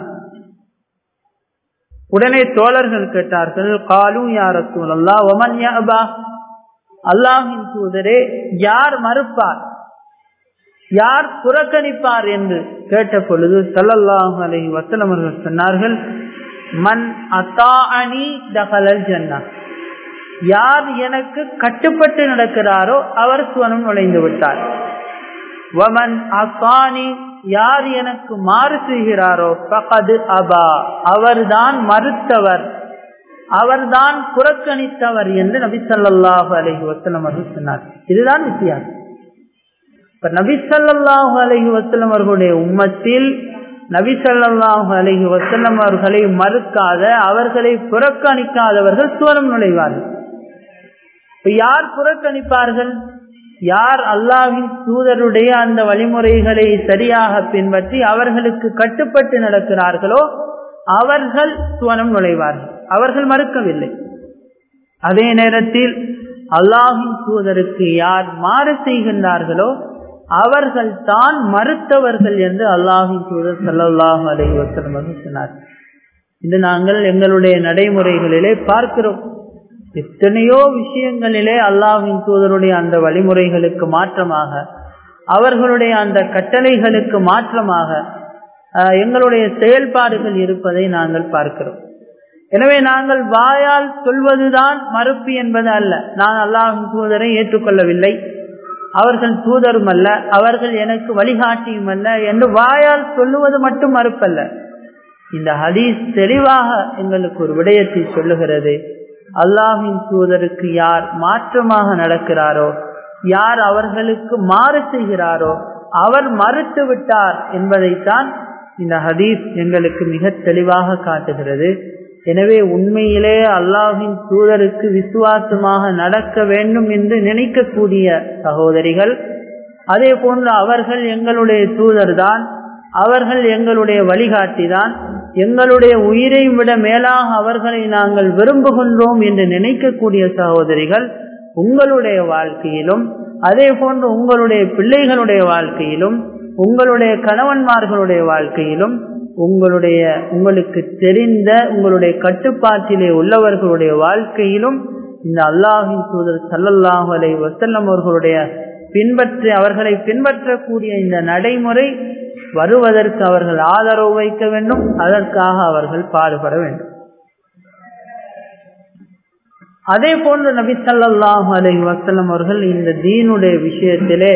உடனே தோழர்கள் கேட்டார்கள் காலும் யார் அல்லா ஒமன் யாபா அல்லாஹின் தூதரே யார் மறுப்பார் யார் புறக்கணிப்பார் என்று கேட்ட பொழுது சல்லல்லாஹு அலை வசலம் அவர்கள் சொன்னார்கள் மன் அத்தா அணி தகலல் ஜன்னா யார் எனக்கு கட்டுப்பட்டு நடக்கிறாரோ அவர் சுவனம் நுழைந்து விட்டார் வமன் அசானி யார் எனக்கு மாறு செய்கிறாரோ பகது அபா அவர்தான் மறுத்தவர் அவர்தான் புறக்கணித்தவர் என்று நபி சல்லாஹு அலஹி வசலம் அவர்கள் சொன்னார் இதுதான் வித்தியாசம் இப்ப நபி சல்லாஹு அலஹி வசலம் அவர்களுடைய உம்மத்தில் நபி சல்லாஹு அலஹி வசல்லம் அவர்களை மறுக்காத அவர்களை புறக்கணிக்காதவர்கள் சுவனம் நுழைவார்கள் யார் புறக்கணிப்பார்கள் யார் அல்லாஹின் தூதருடைய அந்த வழிமுறைகளை சரியாக பின்பற்றி அவர்களுக்கு கட்டுப்பட்டு நடக்கிறார்களோ அவர்கள் சுவனம் நுழைவார்கள் அவர்கள் மறுக்கவில்லை அதே நேரத்தில் அல்லாஹின் தூதருக்கு யார் மாறு செய்கின்றார்களோ அவர்கள் தான் மறுத்தவர்கள் என்று அல்லாஹின் தூதர் சல்லாஹூ அலை வசலம் சொன்னார் இது நாங்கள் எங்களுடைய நடைமுறைகளிலே பார்க்கிறோம் எத்தனையோ விஷயங்களிலே அல்லாஹின் தூதருடைய அந்த வழிமுறைகளுக்கு மாற்றமாக அவர்களுடைய அந்த கட்டளைகளுக்கு மாற்றமாக எங்களுடைய செயல்பாடுகள் இருப்பதை நாங்கள் பார்க்கிறோம் எனவே நாங்கள் வாயால் சொல்வதுதான் மறுப்பு என்பது அல்ல நான் அல்லாஹின் தூதரை ஏற்றுக்கொள்ளவில்லை அவர்கள் தூதரும் அல்ல அவர்கள் எனக்கு வழிகாட்டியும் அல்ல என்று வாயால் சொல்லுவது மட்டும் மறுப்பல்ல இந்த ஹதீஸ் தெளிவாக எங்களுக்கு ஒரு விடயத்தை சொல்லுகிறது அல்லாஹின் தூதருக்கு யார் மாற்றமாக நடக்கிறாரோ யார் அவர்களுக்கு மாறு செய்கிறாரோ அவர் மறுத்து விட்டார் என்பதைத்தான் இந்த ஹதீஸ் எங்களுக்கு மிக தெளிவாக காட்டுகிறது எனவே உண்மையிலே அல்லாஹின் தூதருக்கு விசுவாசமாக நடக்க வேண்டும் என்று நினைக்கக்கூடிய சகோதரிகள் அதே போன்று அவர்கள் எங்களுடைய தூதர் தான் அவர்கள் எங்களுடைய வழிகாட்டி தான் எங்களுடைய உயிரை விட மேலாக அவர்களை நாங்கள் விரும்புகின்றோம் என்று நினைக்கக்கூடிய சகோதரிகள் உங்களுடைய வாழ்க்கையிலும் அதே போன்று உங்களுடைய பிள்ளைகளுடைய வாழ்க்கையிலும் உங்களுடைய கணவன்மார்களுடைய வாழ்க்கையிலும் உங்களுடைய உங்களுக்கு தெரிந்த உங்களுடைய கட்டுப்பாட்டிலே உள்ளவர்களுடைய வாழ்க்கையிலும் இந்த அல்லாஹின் தூதர் சல்லல்லாஹு அலை வசல்லம் அவர்களுடைய பின்பற்றி அவர்களை பின்பற்றக்கூடிய இந்த நடைமுறை வருவதற்கு அவர்கள் ஆதரவு வைக்க வேண்டும் அதற்காக அவர்கள் பாடுபட வேண்டும் அதே போன்று நபி சல்லாஹு அலை வசல்லம் அவர்கள் இந்த தீனுடைய விஷயத்திலே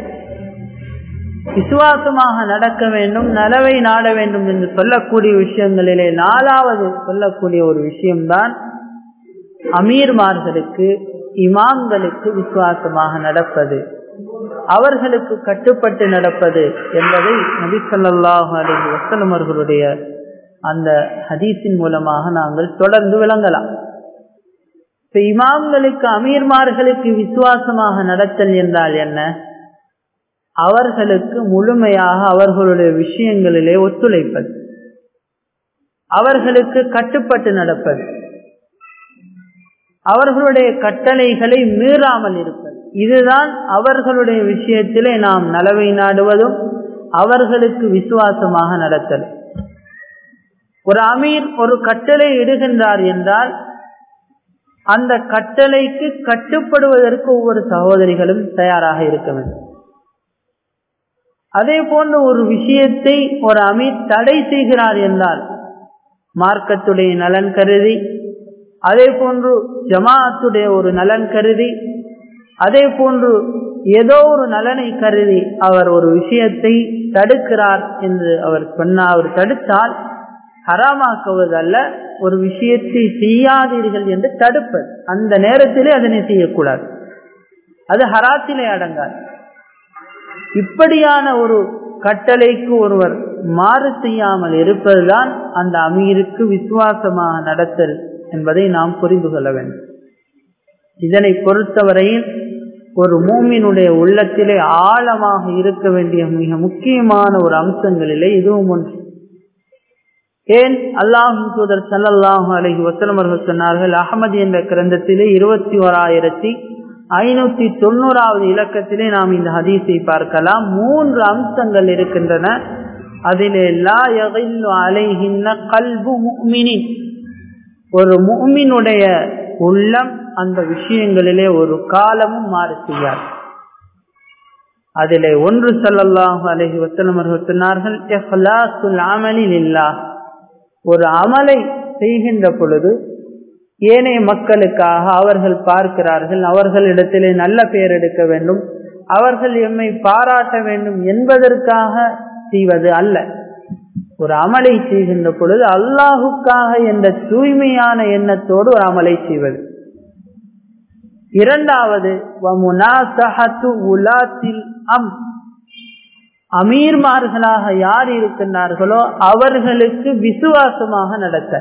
விசுவாசமாக நடக்க வேண்டும் நலவை நாட வேண்டும் என்று சொல்லக்கூடிய விஷயங்களிலே நாலாவது சொல்லக்கூடிய ஒரு விஷயம்தான் அமீர்மார்களுக்கு இமாம்களுக்கு விசுவாசமாக நடப்பது அவர்களுக்கு கட்டுப்பட்டு நடப்பது என்பதை நபி சொல்லாஹு அலி வசலம் அவர்களுடைய அந்த ஹதீஸின் மூலமாக நாங்கள் தொடர்ந்து விளங்கலாம் இப்ப இமாம்களுக்கு அமீர்மார்களுக்கு விசுவாசமாக நடத்தல் என்றால் என்ன அவர்களுக்கு முழுமையாக அவர்களுடைய விஷயங்களிலே ஒத்துழைப்பது அவர்களுக்கு கட்டுப்பட்டு நடப்பது அவர்களுடைய கட்டளைகளை மீறாமல் இருப்பது இதுதான் அவர்களுடைய விஷயத்திலே நாம் நலவை நாடுவதும் அவர்களுக்கு விசுவாசமாக நடத்தல் ஒரு அமீர் ஒரு கட்டளை இடுகின்றார் என்றால் அந்த கட்டளைக்கு கட்டுப்படுவதற்கு ஒவ்வொரு சகோதரிகளும் தயாராக இருக்க வேண்டும் அதே போன்ற ஒரு விஷயத்தை ஒரு அமீர் தடை செய்கிறார் என்றால் மார்க்கத்துடைய நலன் கருதி அதே போன்று ஜமாத்துடைய ஒரு நலன் கருதி அதே போன்று ஏதோ ஒரு நலனை கருதி அவர் ஒரு விஷயத்தை தடுக்கிறார் என்று அவர் சொன்னார் அவர் தடுத்தால் ஹராமாக்குவதல்ல ஒரு விஷயத்தை செய்யாதீர்கள் என்று தடுப்பது அந்த நேரத்திலே அதனை செய்யக்கூடாது அது ஹராத்திலே அடங்காது இப்படியான ஒரு கட்டளைக்கு ஒருவர் மாறு செய்யாமல் இருப்பதுதான் அந்த அமீருக்கு விசுவாசமாக நடத்தல் என்பதை நாம் புரிந்து கொள்ள வேண்டும் இதனை பொறுத்தவரையில் ஒரு மூமினுடைய உள்ளத்திலே ஆழமாக இருக்க வேண்டிய மிக முக்கியமான ஒரு அம்சங்களிலே இதுவும் ஒன்று ஏன் அல்லாஹின் தூதர் சல்லல்லாஹு அலஹி வசலம் அவர்கள் சொன்னார்கள் அகமது என்ற கிரந்தத்திலே இருபத்தி ஓராயிரத்தி ஐநூத்தி தொண்ணூறாவது இலக்கத்திலே நாம் இந்த ஹதீஸை பார்க்கலாம் மூன்று அம்சங்கள் இருக்கின்றன அதிலே லா யகில்லு அலைஹின்ன கல்பு முக்மினின் ஒரு முக்மினுடைய உள்ளம் அந்த விஷயங்களிலே ஒரு காலமும் மாறு செய்யாது அதிலே ஒன்று சல்லல்லாஹு அலஹி வசலம் அவர்கள் சொன்னார்கள் இஹ்லாசுல் அமலில் இல்லா ஒரு அமலை செய்கின்ற பொழுது ஏனைய மக்களுக்காக அவர்கள் பார்க்கிறார்கள் அவர்களிடத்திலே நல்ல பெயர் எடுக்க வேண்டும் அவர்கள் எம்மை பாராட்ட வேண்டும் என்பதற்காக செய்வது அல்ல ஒரு அமலை செய்கின்ற பொழுது அல்லாஹுக்காக என்ற தூய்மையான எண்ணத்தோடு ஒரு அமலை செய்வது இரண்டாவது அம் அமீர்மார்களாக யார் இருக்கின்றார்களோ அவர்களுக்கு விசுவாசமாக நடத்த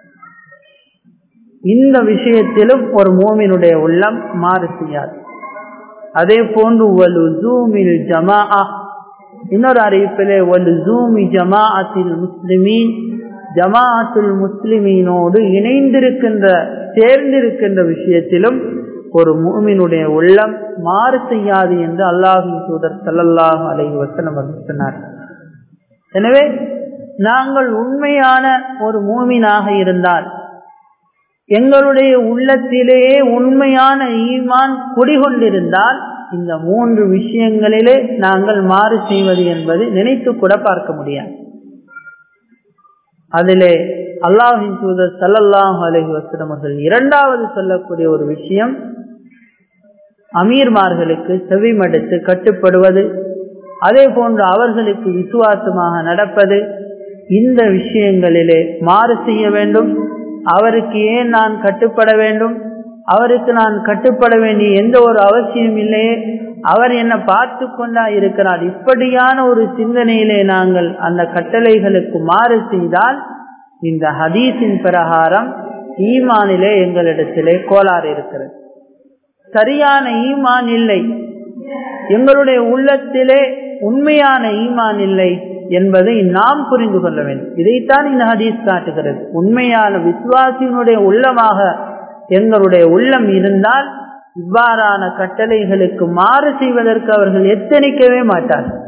இந்த விஷயத்திலும் ஒரு மோமினுடைய உள்ளம் மாறு செய்யாது அதே போன்று ஒரு ஜூமில் ஜமா இன்னொரு அறிவிப்பிலே ஒரு ஜூமி ஜமாஅத்தில் முஸ்லிமீன் ஜமாஅத்துல் முஸ்லிமீனோடு இணைந்திருக்கின்ற சேர்ந்திருக்கின்ற விஷயத்திலும் ஒரு மூமினுடைய உள்ளம் மாறு செய்யாது என்று அல்லாஹின் தூதர் சல்லல்லாஹு அலைஹி வசனம் சொன்னார் எனவே நாங்கள் உண்மையான ஒரு மூமினாக இருந்தால் எங்களுடைய உள்ளத்திலேயே உண்மையான ஈமான் குடிகொண்டிருந்தால் இந்த மூன்று விஷயங்களிலே நாங்கள் மாறு செய்வது என்பது நினைத்து கூட பார்க்க முடியாது அதிலே அல்லாஹின் தூதர் சல்லல்லாஹ் அலஹி வசலம் அவர்கள் இரண்டாவது சொல்லக்கூடிய ஒரு விஷயம் அமீர்மார்களுக்கு செவிமடுத்து கட்டுப்படுவது அதே போன்று அவர்களுக்கு விசுவாசமாக நடப்பது இந்த விஷயங்களிலே மாறு செய்ய வேண்டும் அவருக்கு ஏன் நான் கட்டுப்பட வேண்டும் அவருக்கு நான் கட்டுப்பட வேண்டிய எந்த ஒரு அவசியம் இல்லையே அவர் என்ன பார்த்து கொண்டா இருக்கிறார் இப்படியான ஒரு சிந்தனையிலே நாங்கள் அந்த கட்டளைகளுக்கு மாறு செய்தால் இந்த ஹதீஸின் பிரகாரம் ஈமானிலே எங்களிடத்திலே கோளாறு இருக்கிறது சரியான ஈமான் இல்லை எங்களுடைய உள்ளத்திலே உண்மையான ஈமான் இல்லை என்பதை நாம் புரிந்து கொள்ள வேண்டும் இதைத்தான் இந்த ஹதீஸ் காட்டுகிறது உண்மையான விசுவாசியினுடைய உள்ளமாக எங்களுடைய உள்ளம் இருந்தால் இவ்வாறான கட்டளைகளுக்கு மாறு செய்வதற்கு அவர்கள் எத்தனிக்கவே மாட்டார்கள்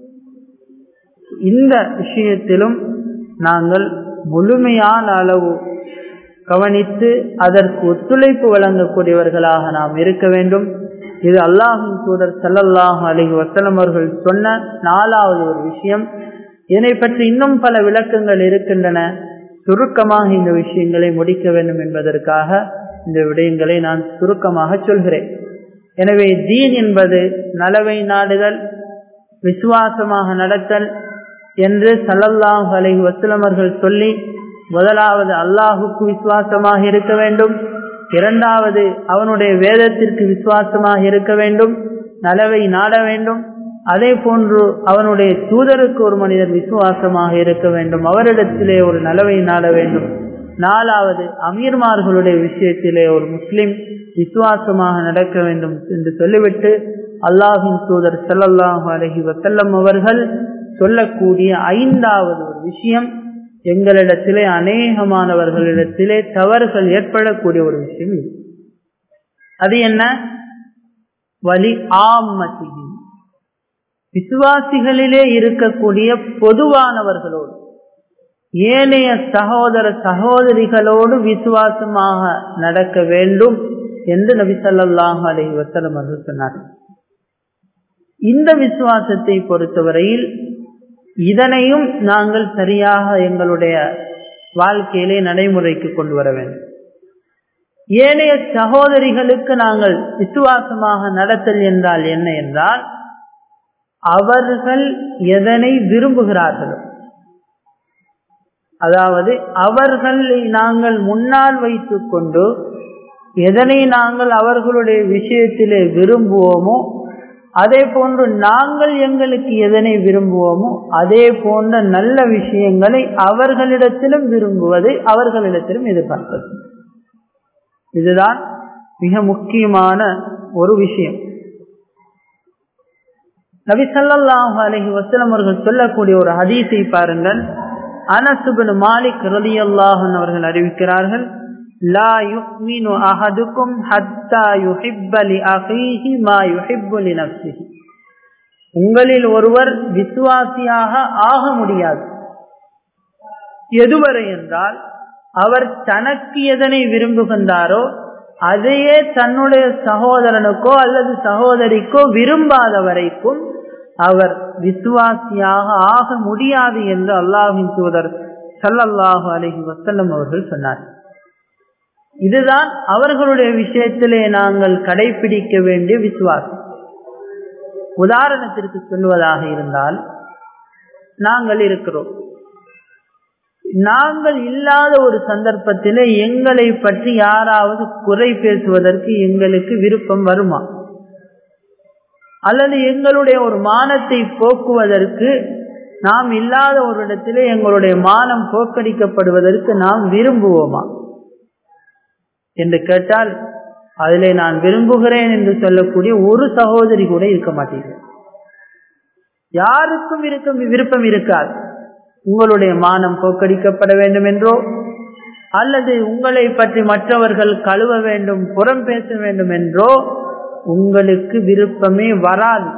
இந்த விஷயத்திலும் நாங்கள் முழுமையான அளவு கவனித்து அதற்கு ஒத்துழைப்பு வழங்கக்கூடியவர்களாக நாம் இருக்க வேண்டும் இது அல்லாஹின் தூதர் சல்லல்லாஹ் அலஹி வசலம் அவர்கள் சொன்ன நாலாவது ஒரு விஷயம் இதனை பற்றி இன்னும் பல விளக்கங்கள் இருக்கின்றன சுருக்கமாக இந்த விஷயங்களை முடிக்க வேண்டும் என்பதற்காக இந்த விடயங்களை நான் சுருக்கமாக சொல்கிறேன் எனவே தீன் என்பது நலவை நாடுதல் விசுவாசமாக நடத்தல் என்று சல்லல்லாஹ் அலஹி வசலமர்கள் சொல்லி முதலாவது அல்லாஹுக்கு விசுவாசமாக இருக்க வேண்டும் இரண்டாவது அவனுடைய வேதத்திற்கு விசுவாசமாக இருக்க வேண்டும் நலவை நாட வேண்டும் அதே போன்று அவனுடைய தூதருக்கு ஒரு மனிதர் விசுவாசமாக இருக்க வேண்டும் அவரிடத்திலே ஒரு நலவை நாட வேண்டும் நாலாவது அமீர்மார்களுடைய விஷயத்திலே ஒரு முஸ்லிம் விசுவாசமாக நடக்க வேண்டும் என்று சொல்லிவிட்டு அல்லாஹின் தூதர் செல்லல்லாஹு அலஹி வசல்லம் அவர்கள் சொல்லக்கூடிய ஐந்தாவது ஒரு விஷயம் எங்களிடத்திலே அநேகமானவர்களிடத்திலே தவறுகள் ஏற்படக்கூடிய ஒரு விஷயம் இது அது என்ன வலி ஆமத்தின் விசுவாசிகளிலே இருக்கக்கூடிய பொதுவானவர்களோடு ஏனைய சகோதர சகோதரிகளோடு விசுவாசமாக நடக்க வேண்டும் என்று நபி சொல்லாஹு அலஹி வசலம் அவர்கள் சொன்னார் இந்த விசுவாசத்தை பொறுத்தவரையில் இதனையும் நாங்கள் சரியாக எங்களுடைய வாழ்க்கையிலே நடைமுறைக்கு கொண்டு வர வேண்டும் ஏனைய சகோதரிகளுக்கு நாங்கள் விசுவாசமாக நடத்தல் என்றால் என்ன என்றால் அவர்கள் எதனை விரும்புகிறார்களோ அதாவது அவர்களை நாங்கள் முன்னால் வைத்துக் கொண்டு எதனை நாங்கள் அவர்களுடைய விஷயத்திலே விரும்புவோமோ அதே போன்று நாங்கள் எங்களுக்கு எதனை விரும்புவோமோ அதே போன்ற நல்ல விஷயங்களை அவர்களிடத்திலும் விரும்புவது அவர்களிடத்திலும் எதிர்பார்ப்பது இதுதான் மிக முக்கியமான ஒரு விஷயம் நபி சல்லாஹு அலஹி வசலம் அவர்கள் சொல்லக்கூடிய ஒரு ஹதீஸை பாருங்கள் அனசுபின் மாலிக் ரலி அல்லாஹன் அவர்கள் அறிவிக்கிறார்கள் லா யுக்மினு அஹதுக்கும் ஹத்தா யுஹிப்ப லி அஹீஹி மா யுஹிப்பு லி நஃப்ஸிஹி உங்களில் ஒருவர் விசுவாசியாக ஆக முடியாது எதுவரை என்றால் அவர் தனக்கு எதனை விரும்புகின்றாரோ அதையே தன்னுடைய சகோதரனுக்கோ அல்லது சகோதரிக்கோ விரும்பாத வரைக்கும் அவர் விசுவாசியாக ஆக முடியாது என்று அல்லாஹின் தூதர் சல்லல்லாஹு அலஹி வசல்லம் அவர்கள் சொன்னார் இதுதான் அவர்களுடைய விஷயத்திலே நாங்கள் கடைபிடிக்க வேண்டிய விசுவாசம் உதாரணத்திற்கு சொல்வதாக இருந்தால் நாங்கள் இருக்கிறோம் நாங்கள் இல்லாத ஒரு சந்தர்ப்பத்திலே எங்களை பற்றி யாராவது குறை பேசுவதற்கு எங்களுக்கு விருப்பம் வருமா அல்லது எங்களுடைய ஒரு மானத்தை போக்குவதற்கு நாம் இல்லாத ஒரு இடத்திலே எங்களுடைய மானம் போக்கடிக்கப்படுவதற்கு நாம் விரும்புவோமா என்று கேட்டால் அதிலே நான் விரும்புகிறேன் என்று சொல்லக்கூடிய ஒரு சகோதரி கூட இருக்க மாட்டீர்கள் யாருக்கும் இருக்க விருப்பம் இருக்காது உங்களுடைய மானம் போக்கடிக்கப்பட வேண்டும் என்றோ அல்லது உங்களை பற்றி மற்றவர்கள் கழுவ வேண்டும் புறம் பேச வேண்டும் என்றோ உங்களுக்கு விருப்பமே வராது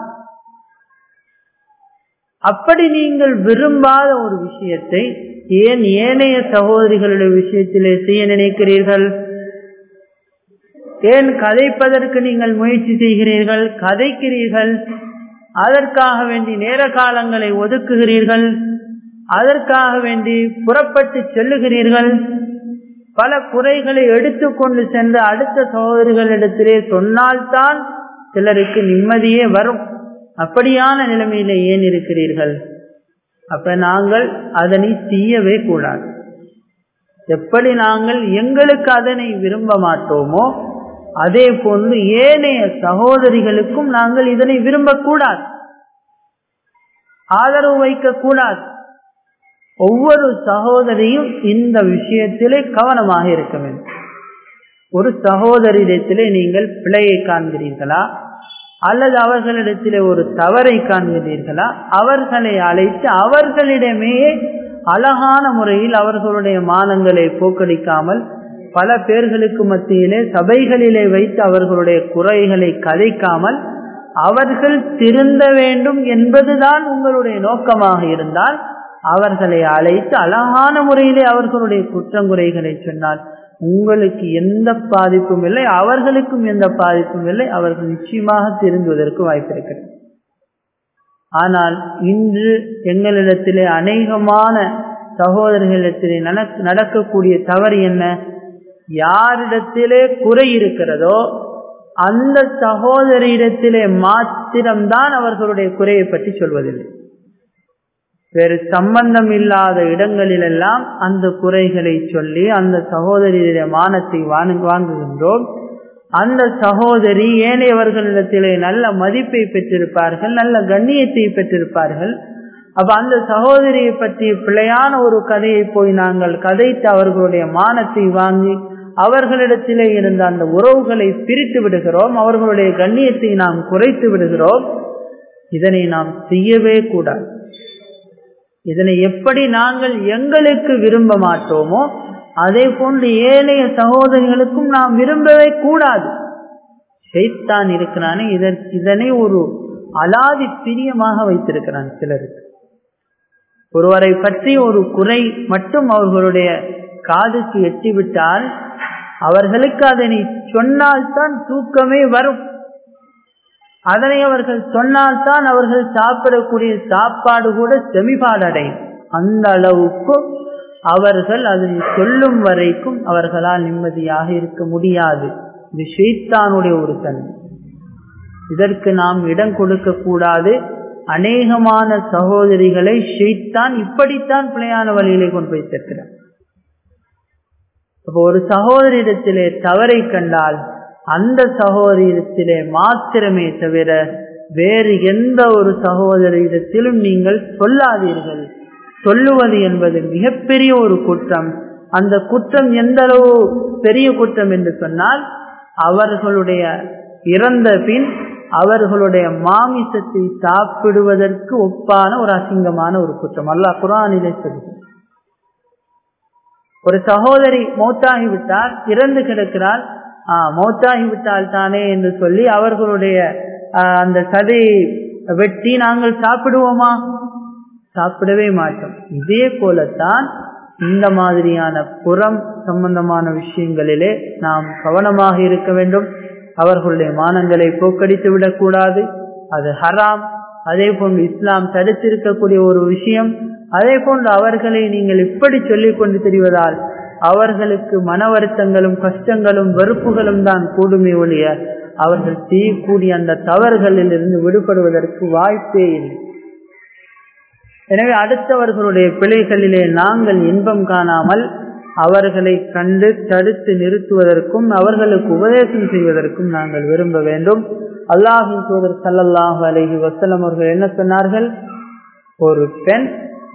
அப்படி நீங்கள் விரும்பாத ஒரு விஷயத்தை ஏன் ஏனைய சகோதரிகளுடைய விஷயத்திலே செய்ய நினைக்கிறீர்கள் ஏன் கதைப்பதற்கு நீங்கள் முயற்சி செய்கிறீர்கள் கதைக்கிறீர்கள் அதற்காக வேண்டி நேர காலங்களை ஒதுக்குகிறீர்கள் அதற்காக வேண்டி புறப்பட்டு செல்லுகிறீர்கள் பல குறைகளை எடுத்துக்கொண்டு சென்று அடுத்த சகோதரிகளிடத்திலே சொன்னால்தான் சிலருக்கு நிம்மதியே வரும் அப்படியான நிலைமையில ஏன் இருக்கிறீர்கள் அப்ப நாங்கள் அதனை செய்யவே கூடாது எப்படி நாங்கள் எங்களுக்கு அதனை விரும்ப மாட்டோமோ அதே போன்று ஏனைய சகோதரிகளுக்கும் நாங்கள் இதனை விரும்பக்கூடாது ஆதரவு வைக்க கூடாது ஒவ்வொரு சகோதரியும் இந்த விஷயத்திலே கவனமாக இருக்க வேண்டும் ஒரு சகோதரிடத்திலே நீங்கள் பிழையை காண்கிறீர்களா அல்லது அவர்களிடத்திலே ஒரு தவறை காண்கிறீர்களா அவர்களை அழைத்து அவர்களிடமே அழகான முறையில் அவர்களுடைய மானங்களை போக்கடிக்காமல் பல பேர்களுக்கு மத்தியிலே சபைகளிலே வைத்து அவர்களுடைய குறைகளை கதைக்காமல் அவர்கள் திருந்த வேண்டும் என்பதுதான் உங்களுடைய நோக்கமாக இருந்தால் அவர்களை அழைத்து அழகான முறையிலே அவர்களுடைய குற்றங்குறைகளை சொன்னால் உங்களுக்கு எந்த பாதிப்பும் இல்லை அவர்களுக்கும் எந்த பாதிப்பும் இல்லை அவர்கள் நிச்சயமாக திருந்துவதற்கு வாய்ப்பு இருக்கிறது ஆனால் இன்று எங்களிடத்திலே அநேகமான சகோதரர்களிடத்திலே நடக்கக்கூடிய தவறு என்ன யாரிடத்திலே குறை இருக்கிறதோ அந்த சகோதரியிடத்திலே மாத்திரம்தான் அவர்களுடைய குறையை பற்றி சொல்வதில்லை வேறு சம்பந்தம் இல்லாத இடங்களிலெல்லாம் அந்த குறைகளை சொல்லி அந்த சகோதரியுடைய மானத்தை வாங்குகின்றோம் அந்த சகோதரி ஏனையவர்களிடத்திலே நல்ல மதிப்பை பெற்றிருப்பார்கள் நல்ல கண்ணியத்தை பெற்றிருப்பார்கள் அப்ப அந்த சகோதரியை பற்றி பிழையான ஒரு கதையை போய் நாங்கள் கதைத்து அவர்களுடைய மானத்தை வாங்கி அவர்களிடத்திலே இருந்த அந்த உறவுகளை பிரித்து விடுகிறோம் அவர்களுடைய கண்ணியத்தை நாம் குறைத்து விடுகிறோம் இதனை நாம் செய்யவே கூடாது இதனை எப்படி நாங்கள் எங்களுக்கு விரும்ப மாட்டோமோ அதே போன்று ஏனைய சகோதரிகளுக்கும் நாம் விரும்பவே கூடாது செய்தான் இருக்கிறானே இதற்கு இதனை ஒரு அலாதி பிரியமாக வைத்திருக்கிறான் சிலருக்கு ஒருவரை பற்றி ஒரு குறை மட்டும் அவர்களுடைய காதுக்கு எட்டிவிட்டால் அவர்களுக்கு அதனை சொன்னால்தான் தூக்கமே வரும் அதனை அவர்கள் சொன்னால்தான் அவர்கள் சாப்பிடக்கூடிய சாப்பாடு கூட செமிபாடடையும் அந்த அளவுக்கு அவர்கள் அதனை சொல்லும் வரைக்கும் அவர்களால் நிம்மதியாக இருக்க முடியாது இது ஷெய்தானுடைய ஒரு தன்மை இதற்கு நாம் இடம் கொடுக்க கூடாது அநேகமான சகோதரிகளை ஷெய்தான் இப்படித்தான் பிழையான வழியிலே கொண்டு போய் சேர்க்கிறார் அப்போ ஒரு சகோதரிடத்திலே தவறை கண்டால் அந்த சகோதரிடத்திலே மாத்திரமே தவிர வேறு எந்த ஒரு சகோதரிடத்திலும் நீங்கள் சொல்லாதீர்கள் சொல்லுவது என்பது மிகப்பெரிய ஒரு குற்றம் அந்த குற்றம் எந்த அளவு பெரிய குற்றம் என்று சொன்னால் அவர்களுடைய இறந்த பின் அவர்களுடைய மாமிசத்தை சாப்பிடுவதற்கு ஒப்பான ஒரு அசிங்கமான ஒரு குற்றம் அல்ல குரானிலே சொல்லுது ஒரு சகோதரி மௌத்தாகிவிட்டால் இறந்து கிடக்கிறாள் ஆஹ் மௌத்தாகிவிட்டால் தானே என்று சொல்லி அவர்களுடைய அந்த சதையை வெட்டி நாங்கள் சாப்பிடுவோமா சாப்பிடவே மாட்டோம் இதே போலத்தான் இந்த மாதிரியான புறம் சம்பந்தமான விஷயங்களிலே நாம் கவனமாக இருக்க வேண்டும் அவர்களுடைய மானங்களை போக்கடித்து விடக்கூடாது அது ஹராம் அதே போன்று இஸ்லாம் தடுத்திருக்கக்கூடிய ஒரு விஷயம் அதே போன்று அவர்களை நீங்கள் இப்படி சொல்லிக் கொண்டு தெரிவதால் அவர்களுக்கு மன வருத்தங்களும் கஷ்டங்களும் வெறுப்புகளும் தான் கூடுமே ஒழிய அவர்கள் செய்யக்கூடிய அந்த தவறுகளில் இருந்து விடுபடுவதற்கு வாய்ப்பே இல்லை எனவே அடுத்தவர்களுடைய பிழைகளிலே நாங்கள் இன்பம் காணாமல் அவர்களை கண்டு தடுத்து நிறுத்துவதற்கும் அவர்களுக்கு உபதேசம் செய்வதற்கும் நாங்கள் விரும்ப வேண்டும் அல்லாஹின் தூதர் சல்லல்லாஹு அலஹி வசலம் அவர்கள் என்ன சொன்னார்கள் ஒரு பெண்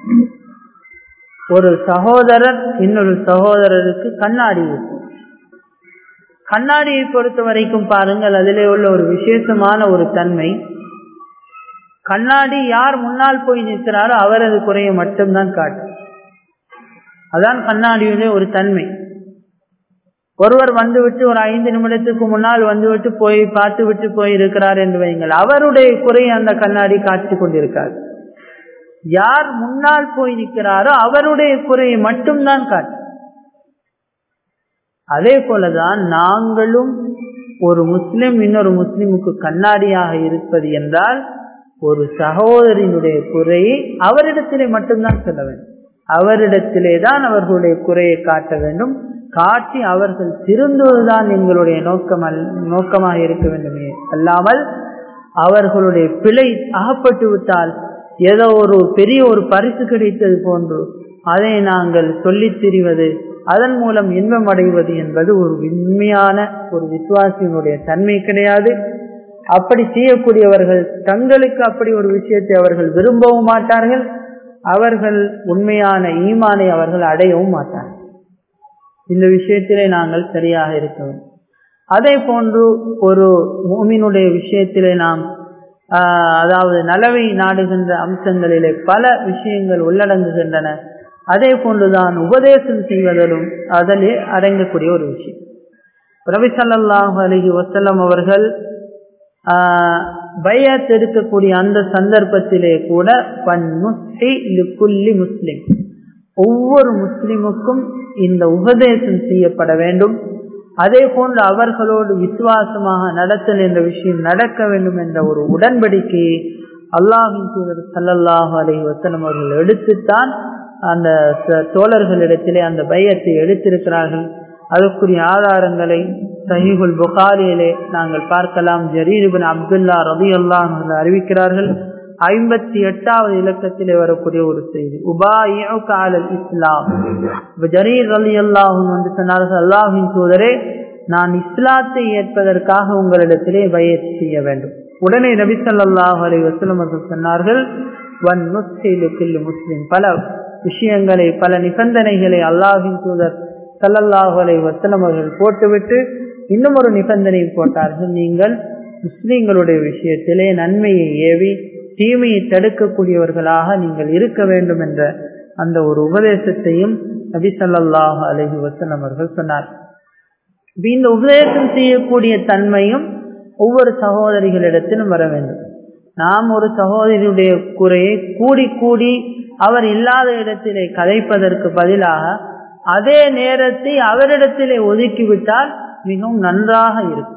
ஒரு சகோதரர் இன்னொரு சகோதரருக்கு கண்ணாடி கண்ணாடியை பொறுத்த வரைக்கும் பாருங்கள் அதிலே உள்ள ஒரு விசேஷமான ஒரு தன்மை கண்ணாடி யார் முன்னால் போய் நிற்கிறாரோ அவரது குறையை மட்டும்தான் காட்டும் அதான் கண்ணாடியுடைய ஒரு தன்மை ஒருவர் வந்துவிட்டு ஒரு ஐந்து நிமிடத்துக்கு முன்னால் வந்துவிட்டு போய் பார்த்து விட்டு போய் இருக்கிறார் என்று வைங்கள் அவருடைய குறை அந்த கண்ணாடி காட்சி கொண்டிருக்கார் யார் முன்னால் போய் நிற்கிறாரோ அவருடைய குறையை மட்டும்தான் காட்டும் அதே போலதான் நாங்களும் ஒரு முஸ்லிம் இன்னொரு முஸ்லிமுக்கு கண்ணாடியாக இருப்பது என்றால் ஒரு சகோதரியினுடைய குறையை அவரிடத்திலே மட்டும்தான் சொல்ல வேண்டும் அவரிடத்திலே தான் அவர்களுடைய குறையை காட்ட வேண்டும் காட்டி அவர்கள் திருந்துவதுதான் எங்களுடைய நோக்கம் நோக்கமாக இருக்க வேண்டுமே அல்லாமல் அவர்களுடைய பிழை அகப்பட்டு விட்டால் ஏதோ ஒரு பெரிய ஒரு பரிசு கிடைத்தது போன்று அதை நாங்கள் சொல்லித் திரிவது அதன் மூலம் இன்பம் அடைவது என்பது ஒரு உண்மையான ஒரு விசுவாசியினுடைய தன்மை கிடையாது அப்படி செய்யக்கூடியவர்கள் தங்களுக்கு அப்படி ஒரு விஷயத்தை அவர்கள் விரும்பவும் மாட்டார்கள் அவர்கள் உண்மையான ஈமானை அவர்கள் அடையவும் மாட்டார்கள் இந்த விஷயத்திலே நாங்கள் சரியாக இருக்க வேண்டும் அதே போன்று ஒரு மூமினுடைய விஷயத்திலே நாம் அதாவது நலவை நாடுகின்ற அம்சங்களிலே பல விஷயங்கள் உள்ளடங்குகின்றன அதே போன்றுதான் உபதேசம் செய்வதிலும் அதிலே அடங்கக்கூடிய ஒரு விஷயம் ரவி சல்லாஹ் அலஹி வசல்லம் அவர்கள் பையத் எடுக்கக்கூடிய அந்த சந்தர்ப்பத்திலே கூட புல்லி முஸ்லிம் ஒவ்வொரு முஸ்லிமுக்கும் இந்த உபதேசம் செய்யப்பட வேண்டும் அதே போன்று அவர்களோடு விசுவாசமாக நடத்தல் என்ற விஷயம் நடக்க வேண்டும் என்ற ஒரு உடன்படிக்கையை அல்லாஹின் தூதர் சல்லல்லாஹு அலி வசனம் அவர்கள் எடுத்துத்தான் அந்த தோழர்களிடத்திலே அந்த பையத்தை எடுத்திருக்கிறார்கள் அதற்குரிய ஆதாரங்களை சஹீகுல் புகாரியிலே நாங்கள் பார்க்கலாம் ஜரீரிபின் அப்துல்லா ரபி அல்லாஹ் அறிவிக்கிறார்கள் ஐம்பத்தி எட்டாவது இலக்கத்திலே வரக்கூடிய ஒரு செய்தி உபாயல் இஸ்லாம் ஜரீர் அலி அல்லாஹும் வந்து சொன்னார்கள் அல்லாஹின் தூதரே நான் இஸ்லாத்தை ஏற்பதற்காக உங்களிடத்திலே பயிற்சி செய்ய வேண்டும் உடனே நபி சொல்லாஹு அலி வசலம் அவர்கள் சொன்னார்கள் வன் முஸ்லிம் பல விஷயங்களை பல நிபந்தனைகளை அல்லாஹின் தூதர் சல்லல்லாஹு அலை வசலம் அவர்கள் போட்டுவிட்டு இன்னும் ஒரு நிபந்தனை போட்டார்கள் நீங்கள் முஸ்லிம்களுடைய விஷயத்திலே நன்மையை ஏவி தீமையை தடுக்கக்கூடியவர்களாக நீங்கள் இருக்க வேண்டும் என்ற அந்த ஒரு உபதேசத்தையும் நபி சல்லாஹு அலஹி வசலம் அவர்கள் சொன்னார் இந்த உபதேசம் செய்யக்கூடிய தன்மையும் ஒவ்வொரு சகோதரிகளிடத்திலும் வர வேண்டும் நாம் ஒரு சகோதரியுடைய குறையை கூடி கூடி அவர் இல்லாத இடத்திலே கதைப்பதற்கு பதிலாக அதே நேரத்தை அவரிடத்திலே ஒதுக்கிவிட்டால் மிகவும் நன்றாக இருக்கும்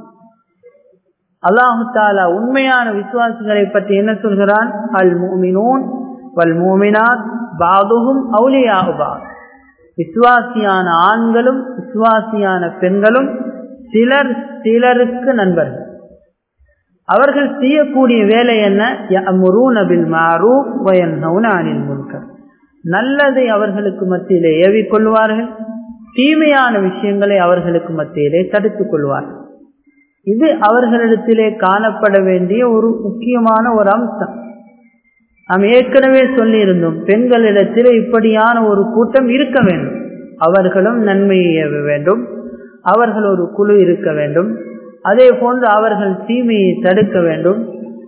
அல்லாஹு தாலா உண்மையான விசுவாசிகளை பற்றி என்ன சொல்கிறான் அல் மூமினூன் வல் மூமினாத் பாதுகும் அவுலியாகுபா விசுவாசியான ஆண்களும் விசுவாசியான பெண்களும் சிலர் சிலருக்கு நண்பர்கள் அவர்கள் செய்யக்கூடிய வேலை என்ன யமுரூனபில் மாறு வயன்ஹவுனானில் முன்கர் நல்லதை அவர்களுக்கு மத்தியிலே ஏவிக் கொள்வார்கள் தீமையான விஷயங்களை அவர்களுக்கு மத்தியிலே தடுத்துக் கொள்வார்கள் இது அவர்களிடத்திலே காணப்பட வேண்டிய ஒரு முக்கியமான ஒரு அம்சம் நாம் ஏற்கனவே சொல்லியிருந்தோம் பெண்களிடத்திலே இப்படியான ஒரு கூட்டம் இருக்க வேண்டும் அவர்களும் நன்மையை ஏவ வேண்டும் அவர்கள் ஒரு குழு இருக்க வேண்டும் அதே போன்று அவர்கள் தீமையை தடுக்க வேண்டும்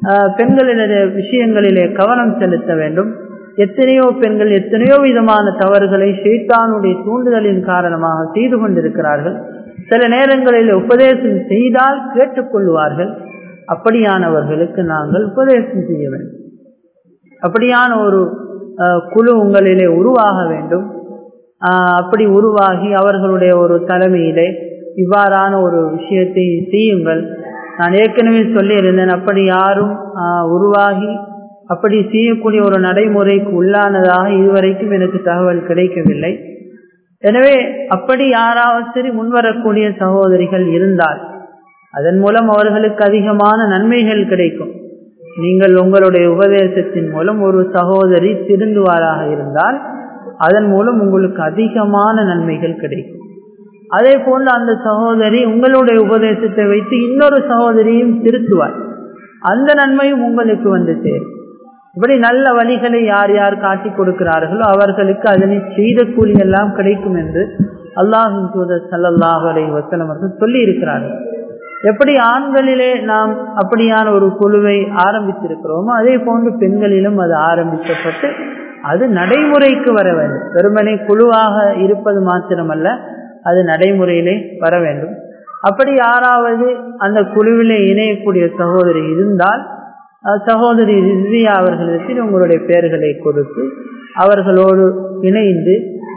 பெண்களிட விஷயங்களிலே கவனம் செலுத்த வேண்டும் எத்தனையோ பெண்கள் எத்தனையோ விதமான தவறுகளை ஷெய்தானுடைய தூண்டுதலின் காரணமாக செய்து கொண்டிருக்கிறார்கள் சில நேரங்களில் உபதேசம் செய்தால் கேட்டுக்கொள்வார்கள் அப்படியானவர்களுக்கு நாங்கள் உபதேசம் செய்ய வேண்டும் அப்படியான ஒரு குழு உங்களிலே உருவாக வேண்டும் அப்படி உருவாகி அவர்களுடைய ஒரு தலைமையிலே இவ்வாறான ஒரு விஷயத்தை செய்யுங்கள் நான் ஏற்கனவே சொல்லியிருந்தேன் அப்படி யாரும் உருவாகி அப்படி செய்யக்கூடிய ஒரு நடைமுறைக்கு உள்ளானதாக இதுவரைக்கும் எனக்கு தகவல் கிடைக்கவில்லை எனவே அப்படி யாராவது சரி முன்வரக்கூடிய சகோதரிகள் இருந்தால் அதன் மூலம் அவர்களுக்கு அதிகமான நன்மைகள் கிடைக்கும் நீங்கள் உங்களுடைய உபதேசத்தின் மூலம் ஒரு சகோதரி திருந்துவாராக இருந்தால் அதன் மூலம் உங்களுக்கு அதிகமான நன்மைகள் கிடைக்கும் அதே போன்று அந்த சகோதரி உங்களுடைய உபதேசத்தை வைத்து இன்னொரு சகோதரியும் திருத்துவார் அந்த நன்மையும் உங்களுக்கு வந்து சேரும் இப்படி நல்ல வழிகளை யார் யார் காட்டி கொடுக்கிறார்களோ அவர்களுக்கு அதனை செய்த கூலி எல்லாம் கிடைக்கும் என்று அல்லாஹின் தூதர் சல்லாஹ் அலை வசலம் அவர்கள் சொல்லி இருக்கிறார்கள் எப்படி ஆண்களிலே நாம் அப்படியான ஒரு குழுவை ஆரம்பித்திருக்கிறோமோ அதே போன்று பெண்களிலும் அது ஆரம்பிக்கப்பட்டு அது நடைமுறைக்கு வர வேண்டும் வெறுமனே குழுவாக இருப்பது மாத்திரமல்ல அது நடைமுறையிலே வர வேண்டும் அப்படி யாராவது அந்த குழுவிலே இணையக்கூடிய சகோதரி இருந்தால் சகோதரி ரிஸ்வியா அவர்களிடத்தில் உங்களுடைய பெயர்களை கொடுத்து அவர்களோடு இணைந்து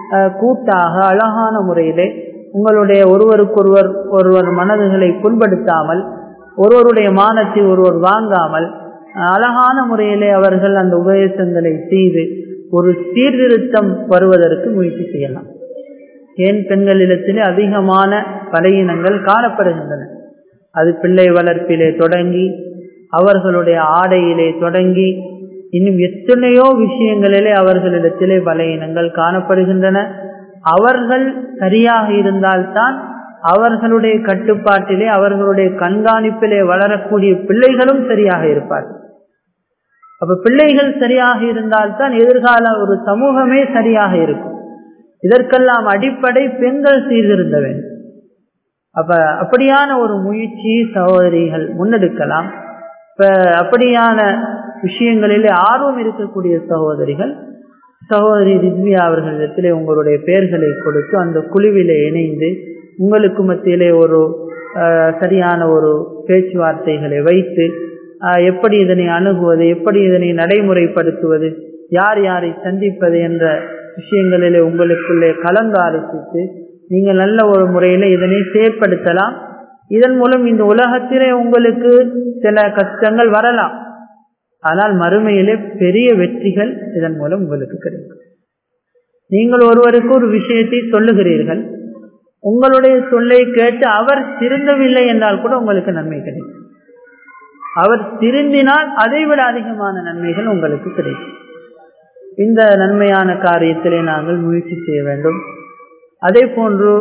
கூட்டாக அழகான முறையிலே உங்களுடைய ஒருவருக்கொருவர் ஒருவர் மனதுகளை புண்படுத்தாமல் ஒருவருடைய மானத்தை ஒருவர் வாங்காமல் அழகான முறையிலே அவர்கள் அந்த உபதேசங்களை செய்து ஒரு சீர்திருத்தம் வருவதற்கு முயற்சி செய்யலாம் ஏன் பெண்களிடத்திலே அதிகமான பலையினங்கள் காணப்படுகின்றன அது பிள்ளை வளர்ப்பிலே தொடங்கி அவர்களுடைய ஆடையிலே தொடங்கி இன்னும் எத்தனையோ விஷயங்களிலே அவர்களிடத்திலே பலையினங்கள் காணப்படுகின்றன அவர்கள் சரியாக இருந்தால்தான் அவர்களுடைய கட்டுப்பாட்டிலே அவர்களுடைய கண்காணிப்பிலே வளரக்கூடிய பிள்ளைகளும் சரியாக இருப்பார்கள் அப்ப பிள்ளைகள் சரியாக இருந்தால்தான் எதிர்கால ஒரு சமூகமே சரியாக இருக்கும் இதற்கெல்லாம் அடிப்படை பெண்கள் சீர்திருந்த வேண்டும் அப்ப அப்படியான ஒரு முயற்சி சகோதரிகள் முன்னெடுக்கலாம் இப்ப அப்படியான விஷயங்களிலே ஆர்வம் இருக்கக்கூடிய சகோதரிகள் சகோதரி ரித்வியா அவர்களிடத்திலே உங்களுடைய பெயர்களை கொடுத்து அந்த குழுவிலே இணைந்து உங்களுக்கு மத்தியிலே ஒரு சரியான ஒரு பேச்சுவார்த்தைகளை வைத்து எப்படி இதனை அணுகுவது எப்படி இதனை நடைமுறைப்படுத்துவது யார் யாரை சந்திப்பது என்ற விஷயங்களிலே உங்களுக்குள்ளே கலந்து ஆலோசித்து நீங்கள் நல்ல ஒரு முறையில இதனை செயற்படுத்தலாம் இதன் மூலம் இந்த உலகத்திலே உங்களுக்கு சில கஷ்டங்கள் வரலாம் ஆனால் மறுமையிலே பெரிய வெற்றிகள் இதன் மூலம் உங்களுக்கு கிடைக்கும் நீங்கள் ஒருவருக்கு ஒரு விஷயத்தை சொல்லுகிறீர்கள் உங்களுடைய சொல்லை கேட்டு அவர் திருந்தவில்லை என்றால் கூட உங்களுக்கு நன்மை கிடைக்கும் அவர் திருந்தினால் அதைவிட அதிகமான நன்மைகள் உங்களுக்கு கிடைக்கும் இந்த நன்மையான காரியத்திலே நாங்கள் முயற்சி செய்ய வேண்டும் அதே போன்று